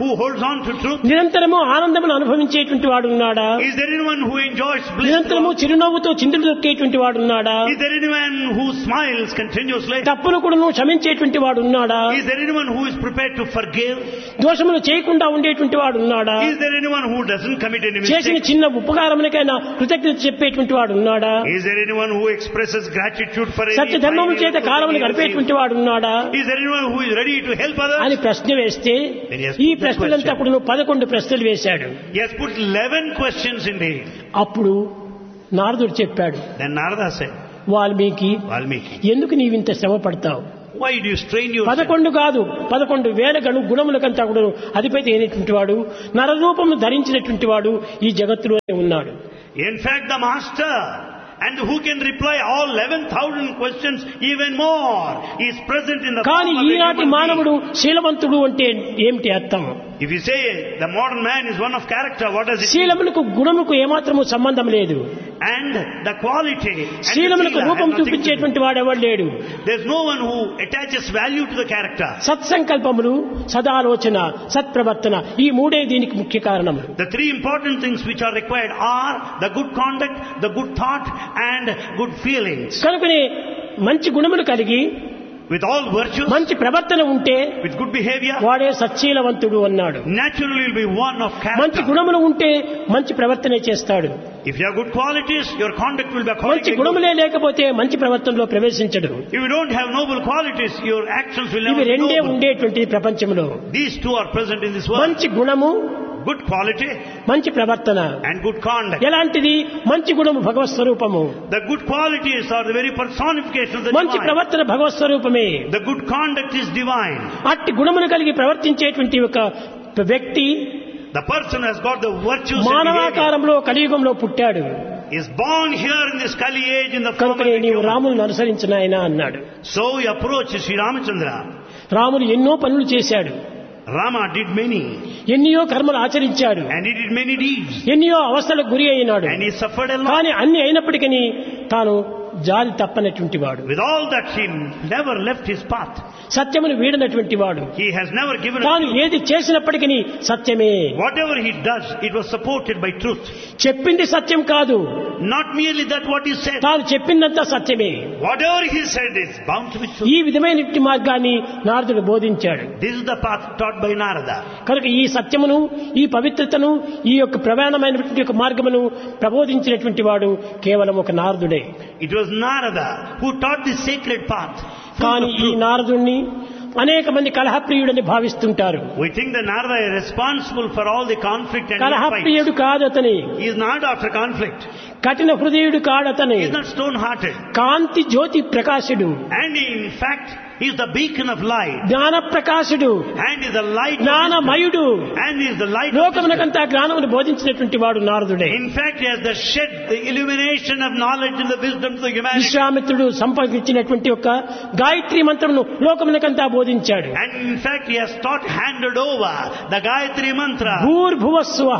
who holds on to truth? నిరంతరము ఆనందమును అనుభవించేటువంటి వాడు ఉన్నాడా Is there anyone who enjoys bliss? నిరంతరము చిరునవ్వుతో చిందులు దొక్కేటువంటి వాడు ఉన్నాడా Is there anyone who smiles continuously? తప్పును కూడా క్షమించేటువంటి వాడు ఉన్నాడా Is there anyone who is prepared to forgive? దోషములు చేయకుండా ఉండేటువంటి వాడు ఉన్నాడా Is there anyone who doesn't commit any చేసిన mistake? చిన్న ఉపకారములకైనా కృతజ్ఞత చెప్పేటువంటి వాడు ఉన్నాడా Is there anyone who expresses gratitude for any Satya ధర్మముల tiny చేత good కాలములు he గడిపేటువంటి receives? వాడు ఉన్నాడా Is there anyone who is ready to help others? అని ప్రశ్న వేస్తే Then he has ఈ put that ప్రశ్నలంతా question. కూడా పదకొండు ప్రశ్నలు వేశాడు He has put 11 questions indeed. అప్పుడు నారదుడు చెప్పాడు Then Narada said, Valmiki Valmiki, ఎందుకు నీవింత శ్రమ పడతావు why do you strain yourself? పదకొండు కాదు పదకొండు వేల గణు గుణములకంతా కూడా అధిపతి అయినటువంటి వాడు నరరూపము ధరించినటువంటి వాడు ఈ జగత్తులోనే ఉన్నాడు In fact, the master and who can reply all 11,000 questions even more is present in the కానీ form of a ఈనాటి human మానవుడు being. శీలవంతుడు అంటే ఏమిటి అర్థం If you say the modern man is one of character, what does it mean? శీలములకు గుణములకు ఏమాత్రము సంబంధం లేదు And the quality and the శీలములకు sila have రూపం nothing to do. చూపించేటువంటి వాడెవడు లేడు There's no one who attaches value to the character. సత్సంకల్పములు సదాలోచన సత్ప్రవర్తన ఈ మూడే దీనికి ముఖ్య కారణములు The three important things which are required are the good conduct, the good thought, and good feelings. కనుకనే మంచి గుణములు కలిగి With all virtues, మంచి ప్రవర్తన ఉంటే with good behavior, వాడే సచ్చీలవంతుడు అన్నాడు naturally will be one of మంచి character. గుణములు ఉంటే మంచి ప్రవర్తనే చేస్తాడు If you have good qualities, your conduct will be మంచి accordingly good. గుణములే లేకపోతే మంచి ప్రవర్తనలో ప్రవేశించడు If you don't have noble qualities, your actions will ఇవి never be రెండే noble. ఉండేటువంటి ప్రపంచంలో These two are present in this world. మంచి గుణము Good quality మంచి ప్రవర్తన and good conduct. ఎలాంటిది మంచి గుణము భగవత్ స్వరూపము The good qualities are the very personification of the మంచి divine. ప్రవర్తన భగవత్ స్వరూపమే The good conduct is divine. అట్టి గుణమును కలిగి ప్రవర్తించేటువంటి ఒక వ్యక్తి The person has got the virtues and behavior. మానవాకారంలో కలియుగంలో పుట్టాడు is born here in this Kali age in the form of కనుకనే a నీవు human. రాములను అనుసరించిన ఆయన అన్నాడు So he approached Sri Ramachandra. Ramulu ఎన్నో పనులు చేశాడు Rama did many ఎన్నో కర్మలు ఆచరించాడు and he did many deeds ఎన్నో అవస్థలకు గురి అయినాడు and he suffered a lot. కానీ అన్ని అయినప్పటికీ తాను జాలి తప్పనటువంటి వాడు With all that he never left his path. సత్యమును వీడనటువంటి వాడు He has never given తాను up. ఏది చేసినప్పటికీ సత్యమే Whatever he does, it was supported by truth. చెప్పింది సత్యం కాదు Not merely that what he said. తాను చెప్పిందంతా సత్యమే Whatever he said is bound to be true. ఈ విధమైనటువంటి మార్గాన్ని నారదుడు బోధించాడు This is the path taught by Narada. కనుక ఈ సత్యమును ఈ పవిత్రతను ఈ యొక్క ప్రధానమైనటువంటి యొక్క మార్గమును ప్రబోధించినటువంటి వాడు కేవలం ఒక నారదుడే It was Narada who taught the sacred path. full కానీ of ఈ truth. నారదుణ్ణి అనేక మంది కలహప్రియుడని భావిస్తుంటారు We think that Narada is responsible for all the conflict and fight. కలహప్రియుడు కాదతని He is not after conflict. కఠిన హృదయుడు కాడతని He is not stone-hearted. Kanthi Jyothi ప్రకాశుడు And in fact, he is the beacon of light. జ్ఞాన ప్రకాశుడు And is the light of wisdom. జ్ఞానమయుడు And is the light of wisdom. లోకమునకంతా జ్ఞానమును బోధించినటువంటి వాడు నారదుడే In fact, he has the shed the illumination of knowledge and the wisdom to the humanity. విశ్వామిత్రుడు సంపాదించినటువంటి యొక్క గాయత్రి మంత్రమును లోకమునకంతా బోధించాడు And in fact, he has taught, handed over the Gayatri Mantra. భూర్భువస్వ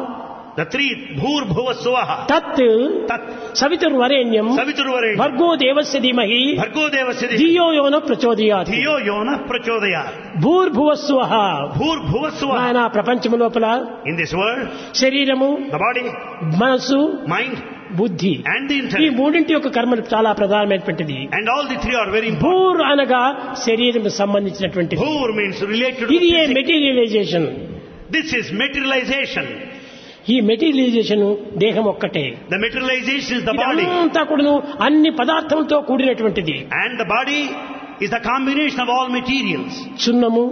The three Bhur Bhuva Swaha. తత్ Tat సవితుర్వరేణ్యం Saviturvare. భర్గో దేవస్య ధీమహి Bhargo Devasya. ధియో యోన ప్రచోదయాత్ Dhiyo Yona Prachodaya. భూర్భువస్వ Bhur Bhuva Swaha. ఆయన ప్రపంచము లోపల In this world, శరీరము the body, మనస్సు mind, బుద్ధి and the ఈ intellect. మూడింటి యొక్క కర్మలు చాలా ప్రధానమైనటువంటిది And all the three are very important. భూర్ అనగా శరీరం సంబంధించినటువంటిది Bhur means related to ఇది ఏ physics. Materialization This is materialization. ఈ మెటీరియలైజేషన్ దేహం ఒక్కటే The materialization is the body. ఇదంతా కూడాను అన్ని పదార్థములతో కూడినటువంటిది And the body is the combination of all materials. సున్నము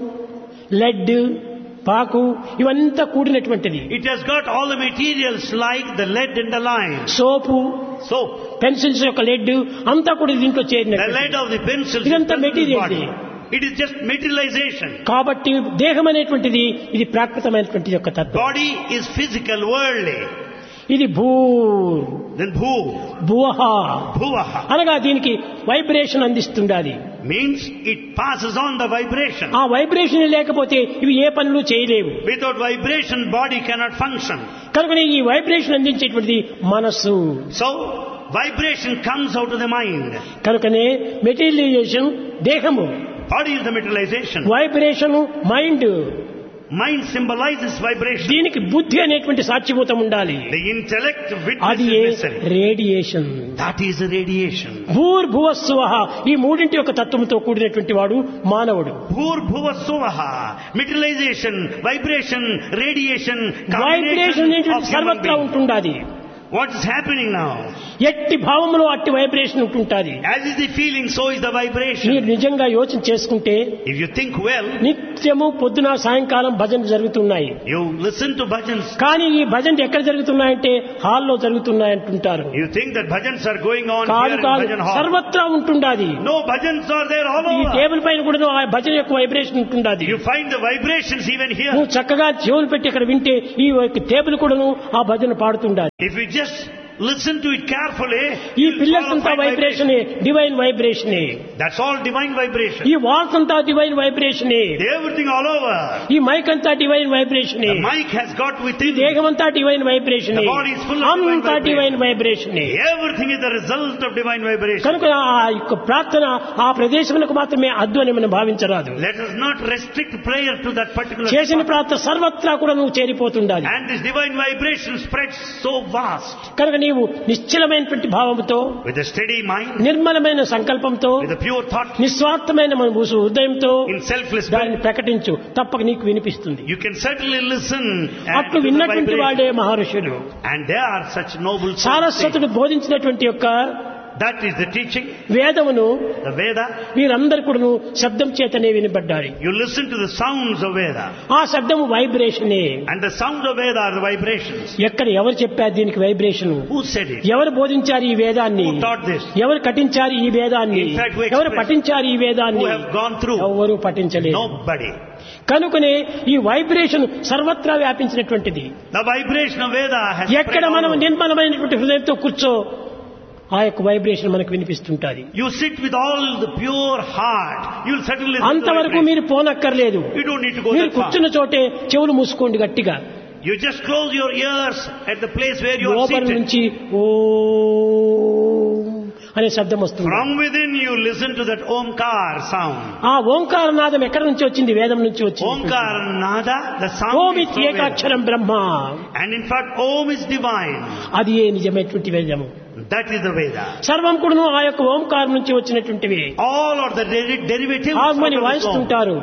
లెడ్ పాకు ఇవంతా కూడినటువంటిది It has got all the materials like the lead and the lime. Soap Soap. Pencils యొక్క లెడ్ అంతా కూడా దీంట్లో The lead చేరినటువంటి of the pencils is ఇదంతా present in the material body. ఇది. It is just materialization. కాబట్టి దేహం అనేటువంటిది ఇది ప్రాకృతమైనటువంటి యొక్క తత్వం Body is physical, worldly. ఇది భూ Then bhu, భువహ bhuvaha అనగా దీనికి వైబ్రేషన్ అందిస్తుండాలి means it passes on the vibration. ఆ వైబ్రేషన్ లేకపోతే ఇవి ఏ పనులు చేయలేవు Without vibration, body cannot function. కనుక ఈ వైబ్రేషన్ అందించేటువంటిది మనస్సు So, vibration comes out of the mind. కనుకనే మెటీరియలైజేషన్ దేహము Body is the materialization. Vibration mind Mind symbolizes vibration. దీనికి బుద్ధి అనేటువంటి సాక్షిభూతం ఉండాలి The intellect witness అది is ఏ necessary. Radiation That is a radiation. భూర్భువస్సువ ఈ మూడింటి యొక్క తత్వంతో కూడినటువంటి వాడు మానవుడు Bhurbhuva Suvaha, materialization, vibration, radiation, vibration combination of అనేటువంటి human సర్వత్రా being. ఉంటుండాది What is happening now? ఎట్టి భావంలో అట్టి వైబ్రేషన్ ఉంటుంటాది As is the feeling, so is the మీరు vibration. నిజంగా యోచన చేసుకుంటే If you think well, నిత్యము పొద్దున సాయంకాలం భజన జరుగుతున్నాయి you listen to bhajans. కానీ ఈ భజన ఎక్కడ జరుగుతున్నాయంటే హాల్లో జరుగుతున్నాయంటుంటారు You think that bhajans are going on కాదు here in కాదు bhajan hall. సర్వత్రా ఉంటుండాది No, bhajans are there all ఈ over. టేబుల్ పైన కూడా ఆ భజన యొక్క వైబ్రేషన్ ఉంటుండాది You find the vibrations even here. నువ్వు చక్కగా చెవులు పెట్టి ఇక్కడ వింటే ఈ యొక్క టేబుల్ కూడాను ఆ భజన పాడుతుండాలి If you just listen to it carefully, ఈ you'll పిల్లర్స్ follow అంతా fine vibration. Vibration divine vibration That's all divine vibration. ఈ వాల్స్ అంతా divine vibration Everything all over. ఈ మైక్ అంతా divine vibration The mic has got ఈ within. దేహం అంతా divine vibration The body is full of divine అంతా vibration. Divine vibration Everything is the result of divine vibration. కనుక ఆ యొక్క ప్రార్థన ఆ ప్రదేశములకు మాత్రమే అద్దు అని మనం భావించరాదు Let us not restrict prayer to that particular చేసిన spot. ప్రార్థన సర్వత్రా కూడా నువ్వు చేరిపోతుండాలి And this divine vibration spreads so vast. కనుక నీవు నిశ్చలమైనటువంటి భావంతో With a steady mind, నిర్మలమైన సంకల్పంతో with a pure thought, నిస్వార్థమైన మన ఉసు- హృదయంతో in selfless దాన్ని spirit, ప్రకటించు తప్పక నీకు వినిపిస్తుంది you can certainly listen and అట్లు to the విన్నటువంటి vibration. వాడే మహర్షులు And there are such noble souls. సారస్వతుడు బోధించినటువంటి యొక్క That is the teaching, వేదమును the Veda. వీరందరూ కూడా శబ్దం చేతనే వినబడ్డారు You listen to the sounds of Veda. ఆ శబ్దము వైబ్రేషనే And the sounds of Veda are the vibrations. ఎక్కడ ఎవరు చెప్పారు దీనికి వైబ్రేషన్ Who said it? ఎవరు బోధించారు ఈ వేదాన్ని Who taught this? ఎవరు కటించారు ఈ వేదాన్ని In fact, who ఎవరు expressed- పఠించారు ఈ వేదాన్ని Who have gone through? ఎవరు పఠించలేదు Nobody. కనుకనే ఈ వైబ్రేషన్ సర్వత్రా వ్యాపించినటువంటిది The vibration of Veda has ఎక్కడ spread all మనం over. నిర్మలమైనటువంటి హృదయంతో కూర్చో ఆ యొక్క వైబ్రేషన్ మనకు వినిపిస్తుంటాది You sit with all the pure heart. You'll certainly listen to the అంతవరకు vibration. మీరు పోనక్కర్లేదు You don't need to go మీరు that far. కూర్చున్న చోటే చెవులు మూసుకోండి గట్టిగా You just close your ears at the place where you are లోపల seated. నుంచి ఓ అనే శబ్దం వస్తుంది From within you listen to that Omkar sound. ఆ ఓంకార నాదం ఎక్కడి నుంచి వచ్చింది వేదం నుంచి వచ్చింది Omkar Nada, the sound Om is from Veda. ఏకాక్షరం Brahma And in fact, Om is divine. అది ఏ నిజమైనటువంటి వేదము That is the Veda. సర్వం కూడా ఆ యొక్క ఓంకారం నుంచి వచ్చినటువంటివి All are the deri- derivatives out harmonium of this Om. వాయిస్తుంటారు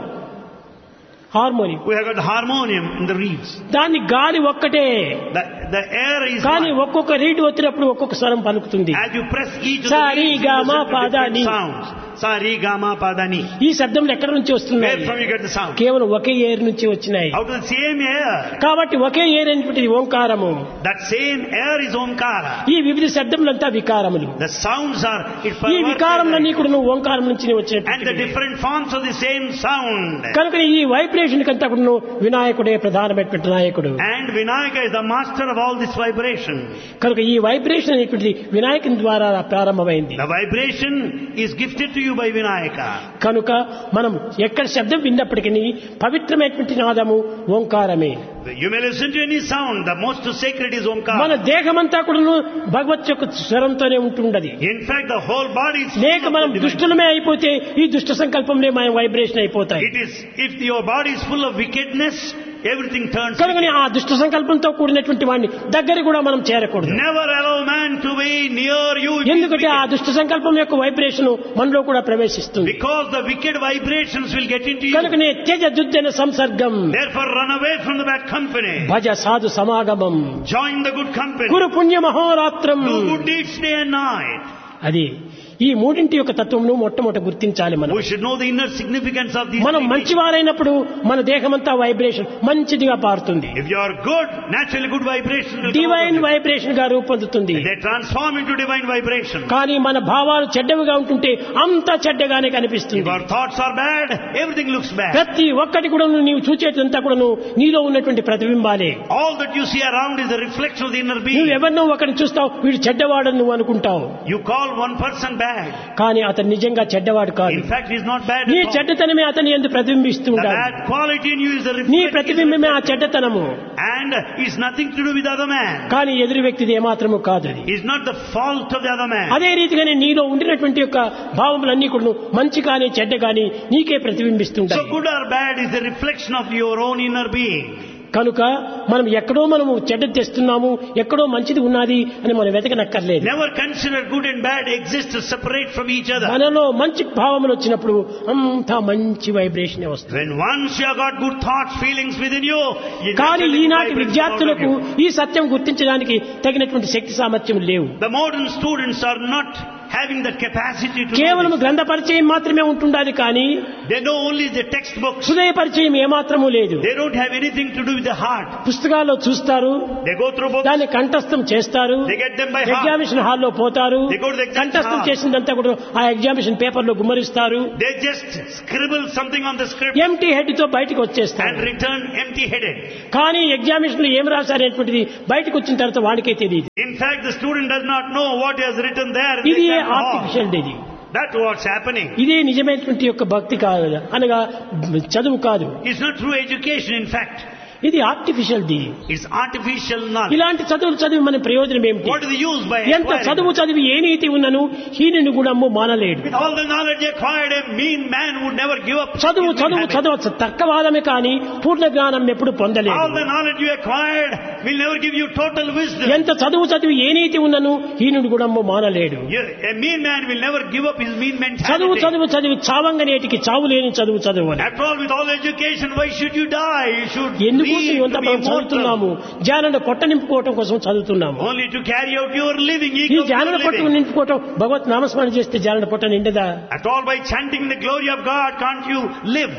harmonium We have got the harmonium in the reeds. దాన్ని గాలి ఒక్కటే The, the air is కానీ one. ఒక్కొక్క రీడ్ వచ్చినప్పుడు ఒక్కొక్క స్వరం పలుకుతుంది As you press each of Sa, the ri, reeds, ga, you ma, listen to pa, da, different ni. sounds. Sa, ri, ga, ma, pa, da, ni. ఈ శబ్దములు ఎక్కడి నుంచి వస్తున్నాయి Where from you get the sound? కేవలం ఒకే ఏర్ నుంచి వచ్చినాయి Out of the same air. కాబట్టి ఒకే ఏర్ అనేటువంటిది ఓంకారము That same air is Omkara. ఈ వివిధ శబ్దములంతా వికారములు The sounds are it ఈ perverted వికారములన్నీ కూడా నువ్వు ఓంకారం నుంచి and the వచ్చినటువంటి different forms of the same sound. కనుక ఈ వైబ్రేషన్ కంతా కూడా వినాయకుడే ప్రధానమైనటువంటి నాయకుడు And Vinayaka is the master of all this vibration. కనుక ఈ వైబ్రేషన్ అనేటువంటిది వినాయకుని ద్వారా ప్రారంభమైంది The vibration is gifted to you by Vinayaka. కనుక మనం ఎక్కడ శబ్దం విన్నప్పటికీ పవిత్రమైనటువంటి నాదము ఓంకారమే You may listen to any sound. The most sacred is మన Omkara. దేహమంతా కూడా భగవత్ యొక్క స్వరంతోనే ఉంటుండది In fact, the whole body is full లేక of మనం the divine. దుష్టులమే అయిపోతే ఈ దుష్ట సంకల్పంలో మన వైబ్రేషన్ అయిపోతాయి It is, if your body is full of wickedness, everything turns కనుక ఆ దుష్ట సంకల్పంతో కూడినటువంటి వాడిని దగ్గర కూడా మనం చేరకూడదు Never allow man to be near you. if he is ఎందుకంటే ఆ wicked. దుష్ట సంకల్పం యొక్క వైబ్రేషన్ మనలో కూడా ప్రవేశిస్తుంది Because the wicked vibrations will get into you. కనుకనే త్యజ దుద్దెన సంసర్గం Therefore, run away from the bad company. భజ సాధు సమాగమం Join the good company. కురు పుణ్య మహోరాత్రం Do good deeds day and night. అది ఈ మూడింటి యొక్క తత్వంను మొట్టమొదట గుర్తించాలి మనం We should know the inner significance of these మనం three things. మంచివారైనప్పుడు మన దేహమంతా వైబ్రేషన్ మంచిదిగా పారుతుంది If you are good, naturally good vibration will come divine out of vibration గా రూపొందుతుంది you. They transform into divine vibration. కానీ మన భావాలు చెడ్డవిగా ఉంటుంటే అంతా చెడ్డగానే If కనిపిస్తుంది our thoughts are bad, everything looks bad. ప్రతి ఒక్కటి కూడా నీవు చూచేటంతా కూడా నీలో ఉన్నటువంటి ప్రతిబింబాలే All that you see around is a reflection of the inner నువ్వు being. ఎవరినో ఒకరిని చూస్తావు వీడు చెడ్డవాడని నువ్వు అనుకుంటావు You call one person bad bad. కానీ అతను నిజంగా చెడ్డవాడు కాదు In fact, he's not bad నీ at all. చెడ్డతనమే అతని ఎందు ప్రతిబింబిస్తూ The ఉంటాడు bad quality in you is the నీ reflection ప్రతిబింబమే ఆ చెడ్డతనము and is nothing to do with the other man. కానీ ఎదురు వ్యక్తిది ఏమాత్రము కాదు అది It's not the fault of the other man. అదే రీతిగానే నీలో ఉండినటువంటి యొక్క భావములన్నీ కూడా మంచి కానీ చెడ్డ కానీ నీకే So ప్రతిబింబిస్తుంటాయి good or bad is a reflection of your own inner being. కనుక మనం ఎక్కడో మనము చెడ్డ తెస్తున్నాము ఎక్కడో మంచిది ఉన్నది అని మనం వెతకనక్కర్లేదు Never consider good and bad exist separate from each other. మనలో మంచి భావములు వచ్చినప్పుడు అంతా మంచి వైబ్రేషన్ వస్తుంది When once you have got good thoughts, feelings within you, you కానీ naturally ఈనాటి vibrate విద్యార్థులకు out of you. ఈ సత్యం గుర్తించడానికి తగినటువంటి శక్తి సామర్థ్యం లేవు The modern students are not having the capacity to కేవలం know this. గ్రంథ పరిచయం మాత్రమే ఉంటుండాలి కానీ They know only the textbooks. హృదయ పరిచయం ఏమాత్రము లేదు They don't have anything to do with the heart. పుస్తకాల్లో చూస్తారు They go through books. దాన్ని కంఠస్థం చేస్తారు They get them by heart. Examination హాల్లో పోతారు They go to the exam కంఠస్థం hall. చేసిందంతా కూడా ఆ ఎగ్జామినేషన్ పేపర్ లో గుమ్మరిస్తారు They just scribble something on the script empty head తో బయటకు వచ్చేస్తారు and return empty-headed. కానీ ఎగ్జామినేషన్ లో ఏం రాశారనేటువంటిది బయటకు వచ్చిన తర్వాత వాడికే తెలియదు In fact, the student does not know what he has written there. in the ఇది exam hall. ఆర్టిఫిషియల్ ఇది That's what's happening. ఇదే నిజమైనటువంటి యొక్క భక్తి కాదు అనగా చదువు కాదు It's not true education, in fact. ఇది ఆర్టిఫిషియల్ ది It's artificial knowledge. ఇలాంటి చదువులు చదివి మన ప్రయోజనం ఏమిటి What is the use by ఎంత acquiring? చదువు చదివి ఏ నీతి ఉన్నను హీనుని కూడా అమ్ము మానలేడు With all the knowledge acquired, a mean man would never give up. చదువు his good చదువు habit. చదవచ్చు తర్కవాదమే కానీ పూర్ణ జ్ఞానం ఎప్పుడు All పొందలేదు the knowledge you acquired will never give you total wisdom. ఎంత చదువు చదివి ఏ నీతి ఉన్నను హీనుడు కూడా అమ్ము మానలేడు You- A mean man will never give up his mean చదువు mentality. చదువు చదివి చావంగ నేటికి చావు లేని చదువు చదువు అని After all, with all education, why should you die? You should ఎందుకోసం live ఇవంతా to be మనం చదువుతున్నాము immortal. జ్ఞానంలో పొట్ట నింపుకోవటం కోసం చదువుతున్నాము Only to carry out your living, ఈ equal to జ్ఞాన your పొట్టను living. నింపుకోవటం భగవత్ నామస్మరణ చేస్తే జ్ఞాన పొట్ట నిండదా At all, by chanting the glory of God, can't you live?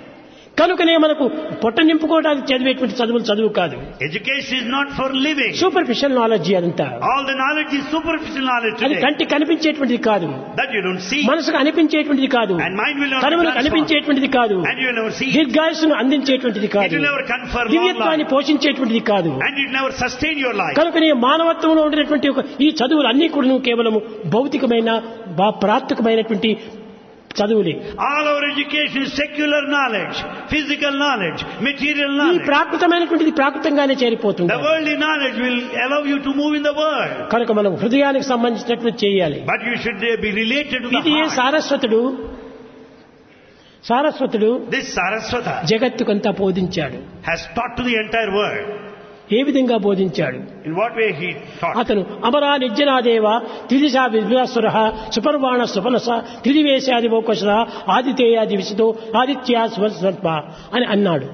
కనుకనే మనకు పొట్ట నింపుకోవడానికి చదివేటువంటి చదువులు చదువు కాదు Education is not for living. Superficial knowledge అదంతా All the knowledge is superficial knowledge అది today. కంటి కనిపించేటువంటిది కాదు That you don't see. మనసుకు అనిపించేటువంటిది కాదు And mind will not be కనుమలకు transformed. అనిపించేటువంటిది కాదు And you will never see. it. దీర్ఘాయుసును అందించేటువంటిది It కాదు will never confer long దివ్యత్వాన్ని life. పోషించేటువంటిది కాదు And it will never sustain your life. కనుకనే మానవత్వంలో ఉండినటువంటి ఒక ఈ చదువులు అన్ని కూడా కేవలము భౌతికమైన బా- ప్రాప్తికమైనటువంటి చదువులే All our education is secular knowledge, physical knowledge, material ఈ knowledge. ప్రాకృతమైనటువంటిది ప్రాకృతంగానే చేరిపోతుంది The worldly knowledge will allow you to move in the world. కనుక మనం హృదయానికి సంబంధించినటువంటి చేయాలి But you should uh, be related to the ఇది ఏ heart. సారస్వతుడు సారస్వతుడు This Saraswata జగత్తుకంతా బోధించాడు has taught to the entire world. ఏ విధంగా బోధించాడు In what way he taught? అతను అమరా నిర్జనాదేవ త్రిదిశా విద్వాసుర సుపర్వాణ సుపనస త్రిదివేశాది మోకశ ఆదితేయాది విశదో ఆదిత్య స్వస్వ అని అన్నాడు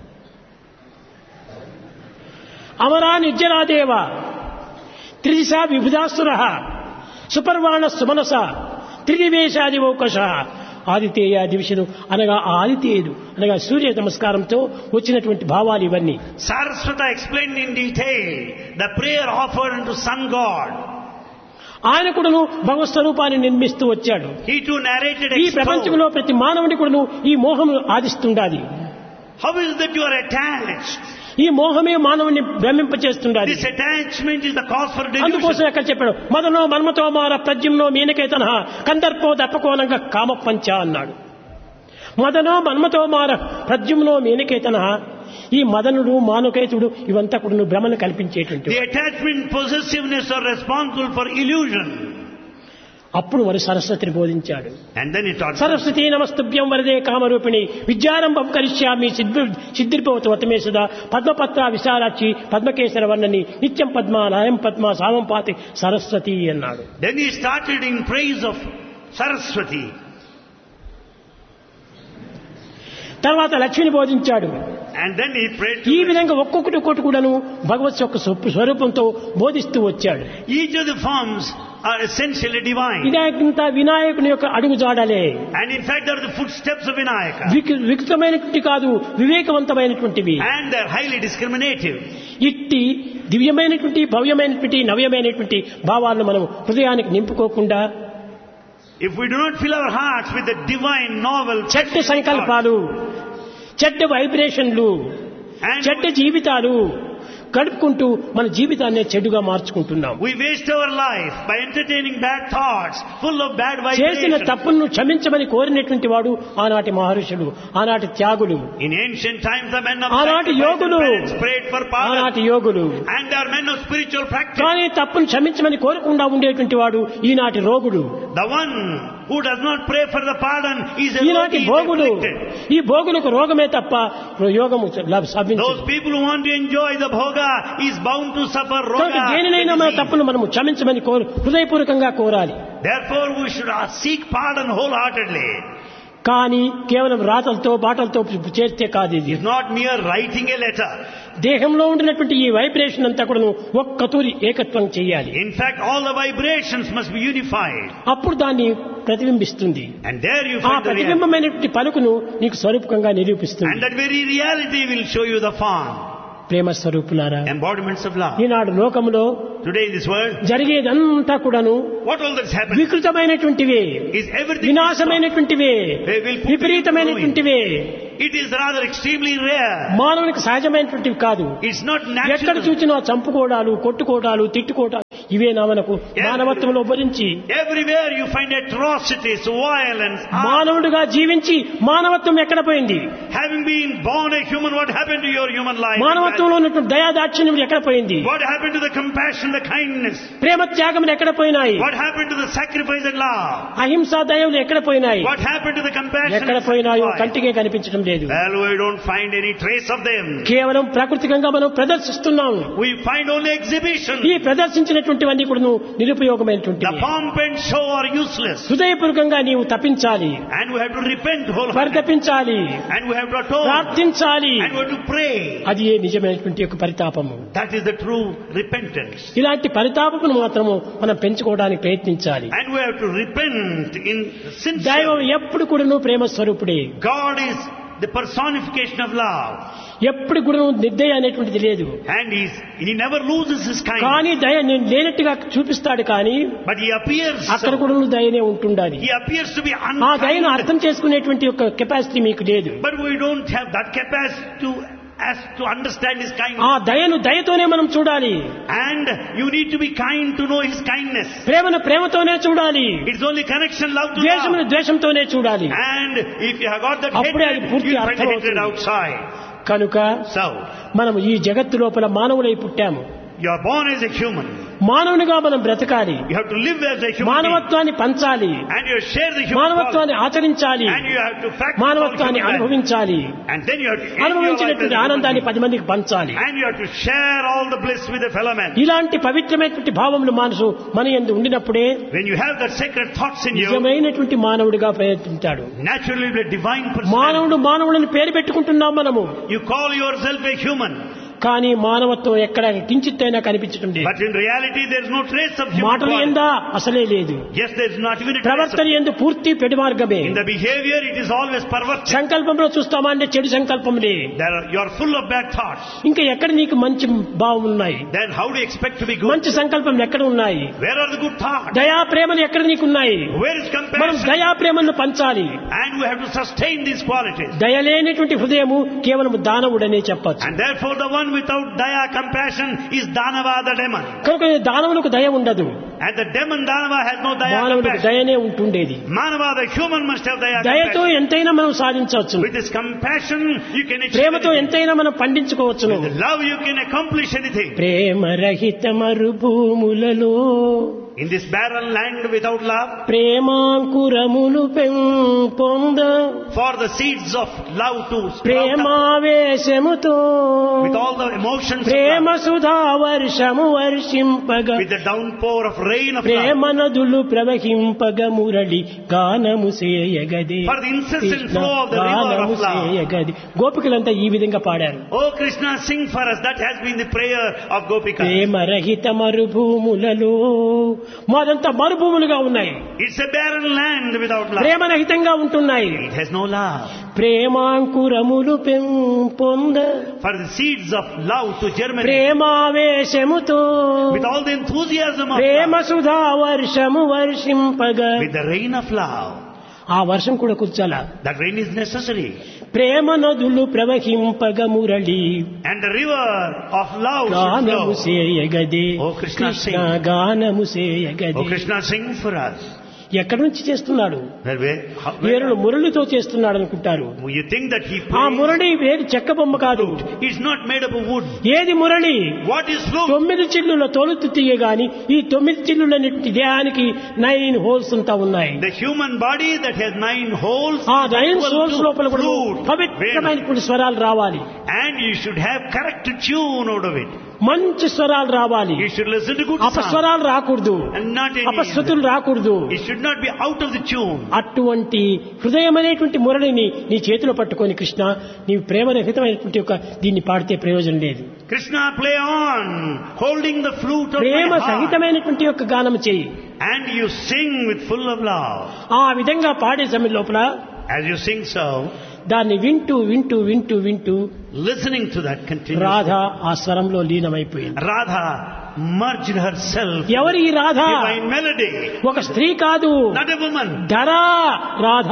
అమరా నిర్జనాదేవ త్రిదిశా విభుధాసుర సుపర్వాణ సుమనస త్రిదివేశాది మోకశ ఆదితేయ దివిషను అనగా ఆ ఆదితేయుడు అనగా సూర్య నమస్కారంతో వచ్చినటువంటి భావాలు ఇవన్నీ Saraswata explained in detail the prayer offered unto sun god. ఆయన కూడాను భగవత్ స్వరూపాన్ని నిర్మిస్తూ వచ్చాడు He too narrated ఈ exposed. ప్రపంచంలో ప్రతి మానవుని కూడాను ఈ మోహము ఆదిస్తుండాలి How is it that you are attached? ఈ మోహమే మానవుని భ్రమింపచేస్తుండాలి This attachment is the cause for అందుకోసం delusion. ఎక్కడ చెప్పాడు మదనో మన్మతో మార ప్రజ్ఞంలో మీనకేతన కందర్పో దప్పకోనంగా కామపంచ అన్నాడు మదనో మన్మతో మార ప్రజ్ఞంలో మీనకేతన ఈ మదనుడు మానుకేతుడు ఇవంతా కూడా భ్రమను కల్పించేటువంటి The attachment possessiveness are responsible for illusion. అప్పుడు మరి సరస్వతిని బోధించాడు And then he taught Saraswati నమస్తుభ్యం వరదే కామరూపిణి విద్యారంభం కరిష్యామి సిద్ధి సిద్ధిర్భవతు వతమే సుధా పద్మపత్ర విశాలాక్షి పద్మకేశర వర్ణని నిత్యం పద్మ లయం పద్మ సావం పాతి సరస్వతి అన్నాడు Then he started in praise of Saraswati. తర్వాత లక్ష్మిని బోధించాడు And then he prayed ఈ to విధంగా ఒక్కొక్కటి ఒక్కొక్కటి కూడాను భగవత్ యొక్క స్వరూ- స్వరూపంతో బోధిస్తూ వచ్చాడు each of the forms are essentially divine. ఇదంతా వినాయకుని యొక్క అడుగు జాడలే And in fact, they are the footsteps of Vinayaka. విక- వికృతమైనటువంటి కాదు వివేకవంతమైనటువంటివి And they are highly discriminative. ఇట్టి దివ్యమైనటువంటి భవ్యమైనటువంటి నవ్యమైనటువంటి భావాలను మనం హృదయానికి నింపుకోకుండా If we do not fill our hearts with the divine, novel, చెడ్డ సంకల్పాలు చెడ్డ వైబ్రేషన్లు and చెడ్డ జీవితాలు గడుపుకుంటూ మన జీవితాన్ని చెడుగా మార్చుకుంటున్నాం We waste our life by entertaining bad thoughts, full of bad చేసిన vibrations. తప్పును క్షమించమని కోరినటువంటి వాడు ఆనాటి మహర్షులు ఆనాటి త్యాగులు In ancient times, the men of ఆనాటి sacrifice and యోగులు penance prayed for pardon. ఆనాటి యోగులు And they are men of spiritual practice. కానీ తప్పును క్షమించమని కోరకుండా ఉండేటువంటి వాడు ఈనాటి రోగుడు The one who does not pray for the pardon is a ఈనాటి rogi, is భోగులు afflicted. ఈ భోగులకు రోగమే తప్ప యోగము లభించదు Those people who want to enjoy the bhoga is bound to suffer కనుక roga. దేనినైనా మన disease. తప్పును మనము క్షమించమని కోరు హృదయపూర్వకంగా కోరాలి Therefore, we should uh, seek pardon wholeheartedly. కానీ కేవలం రాతలతో బాటలతో చేస్తే కాదు ఇది It's not mere writing a letter. దేహంలో ఉండినటువంటి ఈ వైబ్రేషన్ అంతా కూడా ఒక్క తూరి ఏకత్వం చేయాలి In fact, all the vibrations must be unified. అప్పుడు దాన్ని ప్రతిబింబిస్తుంది And there you ఆ find the reality. ప్రతిబింబమైనటువంటి పలుకును నీకు స్వరూపకంగా నిరూపిస్తుంది And that very reality will show you the form, ప్రేమ స్వరూపులారా embodiments of love. ఈనాడు లోకంలో Today in this world, జరిగేదంతా కూడాను what all that's happening వికృతమైనటువంటివే is everything వినాశమైనటువంటివే They will put విపరీతమైనటువంటివే It is rather extremely rare. మానవునికి సహజమైనటువంటివి కాదు It's not ఎక్కడ natural. చూసినా చంపుకోవడాలు కొట్టుకోవడాలు తిట్టుకోవడాలు ఇవే నా మనకు మానవత్వంలో భరించి Everywhere you find atrocities, violence. harm. మానవుడిగా జీవించి మానవత్వం ఎక్కడ పోయింది Having been born a human, what happened to your human life? మానవత్వంలో ఉన్నటువంటి దయాదాక్షిణ్యం ఎక్కడ పోయింది What happened to the compassion, the kindness? ప్రేమ త్యాగములు ఎక్కడ పోయినాయి What happened to the sacrifice and love? అహింసా దయములు ఎక్కడ పోయినాయి What happened to the compassion? ఎక్కడ and పోయినాయో sacrifice? కంటికే కనిపించడం లేదు Well, we don't find any trace of them. కేవలం ప్రాకృతికంగా మనం ప్రదర్శిస్తున్నాం We find only exhibition. ఈ ప్రదర్శించినటువంటివన్నీ కూడా నిరుపయోగమైనటువంటి The pomp and show are useless. హృదయపూర్వకంగా నీవు తప్పించాలి And we have to repent wholeheartedly. పరితపించాలి And we have to atone. ప్రార్థించాలి And we have to pray. అది ఏ నిజమైనటువంటి యొక్క పరితాపము That is the true repentance. ఇలాంటి పరితాపమును మాత్రము మనం పెంచుకోవడానికి ప్రయత్నించాలి And we have to repent in దైవం sincere. ఎప్పుడు కూడాను ప్రేమ స్వరూపుడే God is the personification of love. ఎప్పుడు కూడాను నిర్దయ అనేటువంటిది లేదు And he's, he never loses his kindness. కానీ దయ నేను లేనట్టుగా చూపిస్తాడు కానీ But he appears అక్కడ so. కూడా దయనే ఉంటుండాలి He appears to be ఆ దయను unkind. అర్థం చేసుకునేటువంటి యొక్క కెపాసిటీ మీకు లేదు But we don't have that capacity to, as to understand his ఆ kindness. దయను దయతోనే మనం చూడాలి And you need to be kind to know his kindness. ప్రేమను ప్రేమతోనే చూడాలి It's only connection, love to ద్వేషమును love. ద్వేషంతోనే చూడాలి And if you have got that అప్పుడే అది hatred, పూర్తి you'll find the hatred అర్థమవుతుంది. outside. కనుక So, మనం ఈ జగత్తు లోపల మానవులై పుట్టాము you are born as a human. మానవునిగా మనం బ్రతకాలి You have to live as a human being. మానవత్వాన్ని పంచాలి And you share the human మానవత్వాన్ని quality. ఆచరించాలి And you have to practice all మానవత్వాన్ని human life. అనుభవించాలి And then you have to enjoy life as అనుభవించినటువంటి a human ఆనందాన్ని being. పది మందికి పంచాలి And you have to share all the bliss with the fellow man. ఇలాంటి పవిత్రమైనటువంటి భావములు మనసు మన ఎందు ఉండినప్పుడే When you have that sacred thoughts in you, నిజమైనటువంటి మానవుడిగా ప్రయత్నించాడు naturally the divine person. మానవుడు మానవుడిని పేరు పెట్టుకుంటున్నాం మనము You call yourself a human. కానీ మానవత్వం ఎక్కడ కించిత్తైనా కనిపించడం లేదు But in reality there is no trace of human మాటలు quality. ఎందా అసలే లేదు Yes, there is not even a trace of ప్రవర్తన ఎందు పూర్తి పెడు మార్గమే In the behavior, it is always perverted. సంకల్పంలో చూస్తామా అంటే చెడు సంకల్పంలే There are, you are full of bad thoughts. ఇంకా ఎక్కడ నీకు మంచి భావం ఉన్నాయి Then how do you expect to be good? మంచి సంకల్పం ఎక్కడ ఉన్నాయి Where are the good thoughts? దయా ప్రేమలు ఎక్కడ నీకున్నాయి Where is మనం compassion? దయా ప్రేమలను పంచాలి And we have to sustain these qualities. దయలేనటువంటి హృదయము కేవలం దానవుడనే చెప్పచ్చు And therefore the one without daya, compassion is Danava the demon. కనుక దానవులకు దయ ఉండదు And the demon Danava has no daya, మానవుడికి compassion. దయనే ఉంటుండేది Manava the human must have daya, దయతో compassion. ఎంతైనా మనం సాధించవచ్చు With this compassion, you can achieve ప్రేమతో anything. ఎంతైనా మనం పండించుకోవచ్చును With love, you can accomplish anything. ప్రేమ రహిత మరుభూములలో In this barren land without love, ప్రేమాంకురములు పెంపొంద for the seeds of love to sprout up ప్రేమావేశముతో with all the emotions of Prema love, Sudha వర్షము వర్షింపగా with the downpour of rain of love, ప్రేమ నదులు ప్రవహింపగ మురళి గానము సేయగది For the incessant Krishna flow of the river of గానము love. సేయగది గోపికలంతా ఈ విధంగా పాడారు Oh Krishna, sing for us. That has been the prayer of Gopika. ప్రేమ రహిత మరుభూములలో మాదంతా మరుభూములుగా ఉన్నాయి It's a barren land without love. ప్రేమ రహితంగా ఉంటున్నాయి It has no love. ప్రేమాంకురములు పెంపొంద For the seeds of love to germinate ప్రేమావేశముతో with all the enthusiasm of Prema love, Sudha వర్షము వర్షింపగా with the rain of love. ఆ వర్షం కూడా కుర్చాల That rain is necessary. ప్రేమ నదులు ప్రవహింపగ Murali And the river of love should గానము flow. సేయగదే ఓ కృష్ణ కృష్ణ గానము Oh సేయగదే Krishna, sing for us. ఎక్కడి నుంచి చేస్తున్నాడు That way, how, వేరుడు మురళితో చేస్తున్నాడు అనుకుంటారు you think that he ఆ plays? మురళి వేరు చెక్క బొమ్మ కాదు It's not made up of wood. ఏది మురళి What is flute? తొమ్మిది చిల్లుల తొలుతు తీయగాని ఈ తొమ్మిది చిల్లులన్నింటి దేహానికి నైన్ హోల్స్ అంతా ఉన్నాయి The human body that has nine holes. ఆ నైన్ equal హోల్స్ to లోపల కూడా flute. Venom. పవిత్రమైనటువంటి స్వరాలు రావాలి And you should have correct tune out of it. మంచి స్వరాలు రావాలి You should listen to good sound. అపస్వరాలు రాకూడదు And not any. అపశృతులు రాకూడదు It should not be out of the tune. అటువంటి హృదయమైనటువంటి మురళిని నీ చేతిలో పట్టుకొని కృష్ణ నీవు ప్రేమరహితమైనటువంటి ఒక దీన్ని పాడితే ప్రయోజనం లేదు Krishna, play on, holding the flute of Prema my heart. సహితమైనటువంటి యొక్క గానం చేయి And you sing with full of love. ఆ విధంగా పాడే సమయం లోపల As you sing so, దాన్ని వింటూ వింటూ వింటూ వింటూ listening to that continuously. Radha ఆ స్వరంలో లీనమైపోయింది Radha merged herself in ఎవరి ఈ రాధ divine melody. ఒక స్త్రీ కాదు Not a woman. ధరా రాధ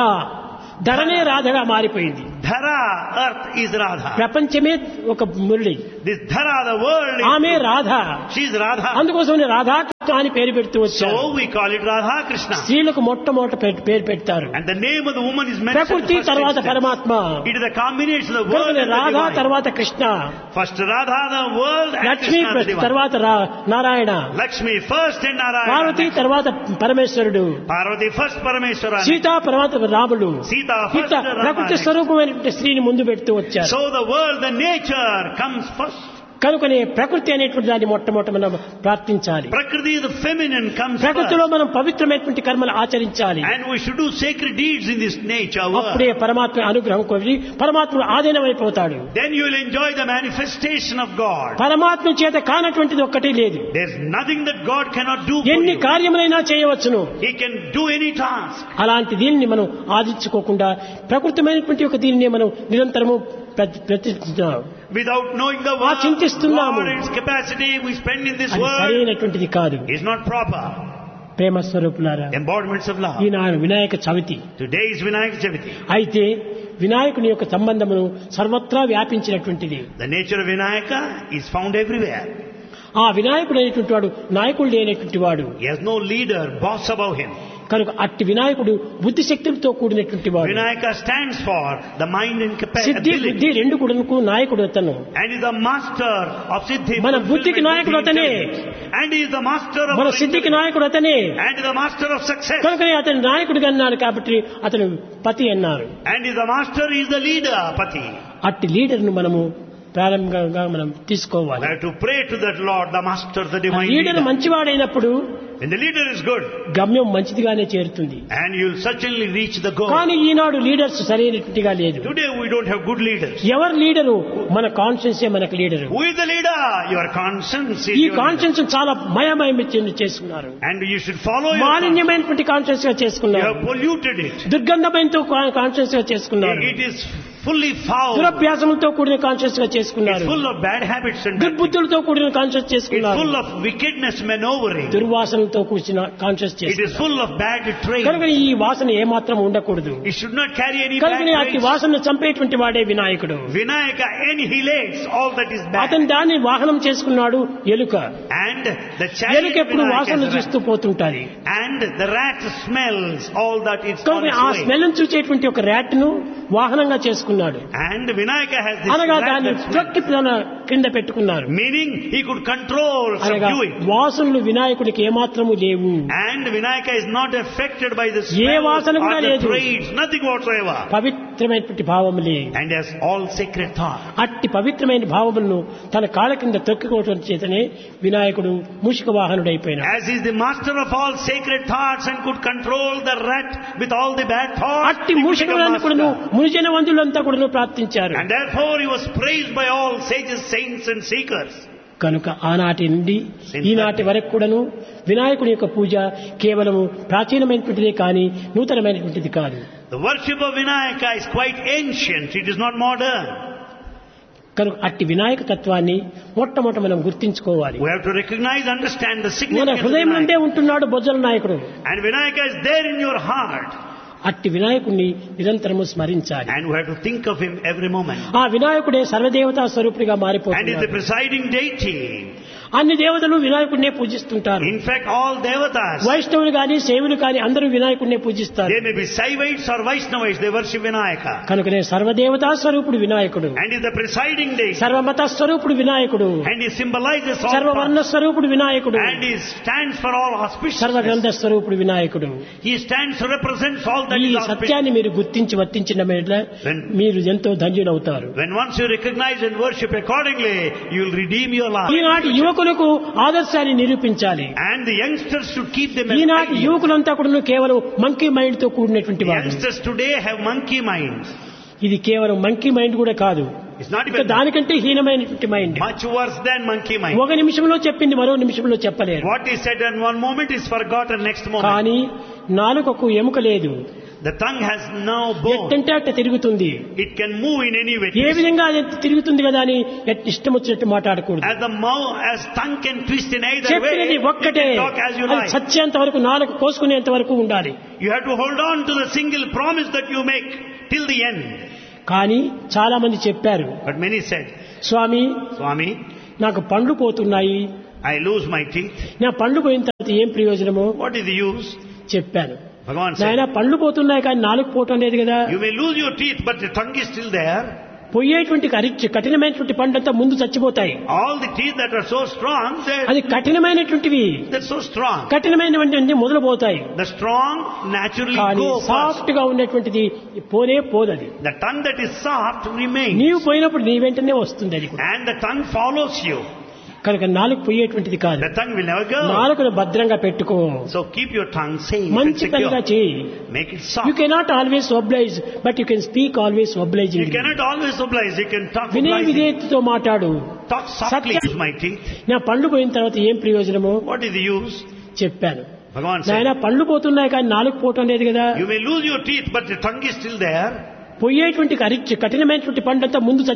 ధరనే రాధగా మారిపోయింది Dhara, earth is Radha. ప్రపంచమే ఒక Murali This Dhara, the world, ఆమె is, రాధ she's Radha. అందుకోసం రాధాకృష్ణ అని పేరు పెడుతూ వచ్చారు So we call it Radha Krishna. స్త్రీలకు మొట్టమొదట పె- పేరు పెడతారు And the name of the woman is mentioned ప్రకృతి first తర్వాత instance. పరమాత్మ It is a combination of the world కనుకనే and the రాధా divine. తర్వాత Krishna First Radha, the world, and Lakshmi Krishna, the divine. తర్వాత రా- Narayana Lakshmi first and Parvati Narayana. తర్వాత పరమేశ్వరుడు Parvati first Parameshwara. Sita తర్వాత రాముడు Sita first ఇట్లా ప్రకృతి Ramana. స్వరూపమైనటువంటి స్త్రీని ముందు పెడుతూ వచ్చారు So the world, the nature comes first. కనుకనే ప్రకృతి అనేటువంటి దాన్ని మొట్టమొదట మనం ప్రార్థించాలి Prakriti, the feminine, comes ప్రకృతిలో first. మనం పవిత్రమైనటువంటి కర్మలు ఆచరించాలి And we should do sacred deeds in this nature world. అప్పుడే పరమాత్మ అనుగ్రహం కొద్ది పరమాత్ముడు ఆధీనమైపోతాడు Then you will enjoy the manifestation of God. పరమాత్మ చేత కానటువంటిది ఒక్కటి లేదు There's nothing that God cannot do for ఎన్ని you. కార్యములైనా చేయవచ్చును He can do any task. అలాంటి దీనిని మనం ఆదించుకోకుండా ప్రకృతమైనటువంటి ఒక దీనిని మనం నిరంతరము ప్రతి ప్రతిష్ఠిస్తున్నాం Without knowing the ఆ word, చింతిస్తున్నాము. God, its capacity we spend in this అది world సరైనటువంటిది కాదు is not proper. ప్రేమ స్వరూపులారా Embodiments of love. Eenadu Vinayaka Chavithi Today is Vinayak Chaviti. అయితే వినాయకుని యొక్క సంబంధమును సర్వత్రా వ్యాపించినటువంటిది The nature of Vinayaka is found everywhere. ఆ వినాయకుడు అనేటువంటి వాడు నాయకుడు లేనటువంటి వాడు He has no leader, boss above him. కనుక అట్టి వినాయకుడు బుద్ధి శక్తులతో కూడినటువంటి వాడు Vinayaka stands for the mind and సిద్ధి capacity. బుద్ధి రెండు కూడాను నాయకుడు అతను And is the master of Siddhi. మన fulfillment, బుద్ధికి నాయకుడు buddhi, అతనే. intelligence. And he is the master of మన our సిద్ధికి intelligence. నాయకుడు అతనే And is the master of success. కనుకనే అతను నాయకుడిగా అన్నారు కాబట్టి అతను పతి అన్నారు And is the master, he is the leader, Pati. అట్టి లీడర్ను మనము ప్రారంభంగా మనం We తీసుకోవాలి have to pray to that Lord, the master, the divine leader leader. మంచివాడైనప్పుడు When the leader is good, గమ్యం మంచిదిగానే చేరుతుంది and you'll certainly reach the goal. కానీ ఈనాడు leaders సరైనట్టుగా లేదు Today we don't have good leaders. ఎవరు leader మన కాన్షియన్సే మనకు leader Who is the leader? Your conscience is ఈ your leader. కాన్షియన్స్ చాలా మయమయం చేసుకున్నారు And you should follow your conscience. మాలిన్యమైనటువంటి కాన్షియన్స్ గా You చేసుకున్నారు have polluted it. దుర్గంధమైనతో కాన్షియన్స్ గా చేసుకున్నారు It is fully foul. దురభ్యాసములతో కూడిన కాన్షియస్ గా It's చేసుకున్నారు full of bad habits and bad దుర్బుద్ధులతో కూడిన కాన్షియస్ It's చేసుకున్నారు full of wickedness maneuvering. దుర్వాసనలతో కూర్చిన కాన్షియస్ It చేసుకున్నారు is full of bad కనుక traits. ఈ వాసన ఏమాత్రం ఉండకూడదు It should not carry any bad కనుక అట్టి traits. వాసన చంపేటువంటి వాడే వినాయకుడు Vinayaka annihilates all that is bad. అతను దాన్ని వాహనం చేసుకున్నాడు ఎలుక And the ఎలుక chariot ఎప్పుడు Vinayaka వాసనలు is a చూస్తూ పోతుంటాది rat. And the rat smells all that is on కనుక ఆ its way. స్మెల్ చూచేటువంటి ఒక ర్యాట్ ను వాహనంగా చేసుకున్నాడు And Vinayaka has this అనగా rat దాన్ని that smells. త్రొక్కి తన క్రింద పెట్టుకున్నారు Meaning he could control, అనగా subdue it. వాసనలు వినాయకుడికి ఏమాత్రము లేవు And Vinayaka is not affected by the A smell వాసన or కూడా the లేదు. traits, nothing whatsoever. పవిత్రమైనటువంటి భావములే And has all sacred thought. అట్టి పవిత్రమైన భావములను తన కాళ్ళ కింద తొక్కుకోవటం చేతనే వినాయకుడు మూషిక వాహనుడైపోయినాడు As he is the master of all sacred thoughts and could control the rat with all the bad thoughts, అట్టి he could మూషికులను become కూడాను master. మునిజన వంతులంతా కూడాను ప్రార్థించారు And therefore he was praised by all sages, saints and seekers. కనుక ఆనాటి నుండి ఈనాటి వరకు కూడాను వినాయకుడి యొక్క పూజ కేవలము ప్రాచీనమైనటువంటిదే కానీ నూతనమైనటువంటిది కాదు The worship of Vinayaka is quite ancient, it is not modern. కనుక అట్టి వినాయక తత్వాన్ని మొట్టమొదట మనం గుర్తించుకోవాలి We have to recognize, understand the మన significance of హృదయం నుండే Vinayaka. ఉంటున్నాడు బొజ్జల నాయకుడు And Vinayaka is there in your heart. అట్టి వినాయకుడిని నిరంతరము స్మరించాలి And we have to think of him every moment. ఆ వినాయకుడే సర్వదేవతా స్వరూపుడిగా And is the మారిపోతున్నాడు presiding deity. అన్ని దేవతలు వినాయకుడినే పూజిస్తుంటారు In fact, all devatas, వైష్ణవులు గాని శైవులు కాని అందరూ వినాయకుడినే పూజిస్తారు they may be Saivites or Vaishnavites, they worship Vinayaka. కనుకనే సర్వదేవతా స్వరూపుడు వినాయకుడు And is the presiding deity. సర్వమత స్వరూపుడు వినాయకుడు And he symbolizes all సర్వవర్ణ paths. స్వరూపుడు వినాయకుడు And he stands for all సర్వ auspiciousness. గ్రంథ స్వరూపుడు వినాయకుడు He stands, represents all that ఈ is auspicious. సత్యాన్ని మీరు గుర్తించి వర్తించిన మీదట When- మీరు ఎంతో ధన్యులవుతారు When once you recognize and worship accordingly, you will redeem your life. ఈనాటి యువకులకు ఆదర్శాన్ని నిరూపించాలి And the youngsters should keep them as ఈనాటి ideals. యువకులంతా కూడా కేవలం మంకీ మైండ్ తో కూడినటువంటి The వారు youngsters today have monkey minds. ఇది కేవలం మంకీ మైండ్ కూడా కాదు It's not ఇక even దానికంటే హీనమైనటువంటి mind much worse than monkey mind. ఒక నిమిషంలో చెప్పింది మరో నిమిషంలో చెప్పలేరు What is said in one moment is forgotten next moment. కానీ నాలుకకు ఎముక లేదు The tongue has no bone. ఎట్టంటే అట్ట తిరుగుతుంది It can move in any way. ఏ విధంగా అది తిరుగుతుంది కదా అని ఎట్ ఇష్టం వచ్చినట్టు మాట్లాడకూడదు As the mouth, as tongue can twist in either way, చెప్పినది you ఒక్కటే can talk as you అది like. సత్యంత వరకు నాలుగు కోసుకునేంత వరకు ఉండాలి You have to hold on to the single promise that you make till the end. కానీ చాలా మంది చెప్పారు But many said, Swamy Swami, నాకు పండ్లు పోతున్నాయి I lose my teeth. నా పండ్లు పోయిన తర్వాత ఏం ప్రయోజనమో What is the use? చెప్పాను Bhagavan నాయన said, పండ్లు పోతున్నాయి కానీ నాలుగు పోవటం లేదు కదా you may lose your teeth, but the tongue is still there. పోయేటువంటి కరి- కఠినమైనటువంటి పండంతా ముందు చచ్చిపోతాయి All the teeth that are so strong, they're, అది కఠినమైనటువంటివి they're so strong. కఠినమైనటువంటి మొదలు పోతాయి The strong naturally కానీ go first. సాఫ్ట్ గా ఉండేటువంటిది పోనే పోదది The tongue that is soft remains. నీవు పోయినప్పుడు నీ వెంటనే వస్తుంది అది కూడా And the tongue follows you. కనుక నాలుగు పోయేటువంటిది కాదు The tongue will never go. నాలుగును భద్రంగా పెట్టుకో So keep your tongue safe and మంచి పనిగా secure. చేయి Make it you soft. Cannot always oblige but you can speak always You obliging cannot always oblige. You can talk వినయ obliging. విధేయతతో మాట్లాడు Talk softly, Satya- use my teeth. నా పండ్లు పోయిన తర్వాత ఏం ప్రయోజనమో What is the use? చెప్పాను Bhagavan నాయన said, పండ్లు పోతున్నాయి కానీ నాలుగు పోవటం లేదు కదా you may lose your teeth, but the tongue is still there. పోయేటువంటి కరి- కఠినమైనటువంటి పండంతా ముందు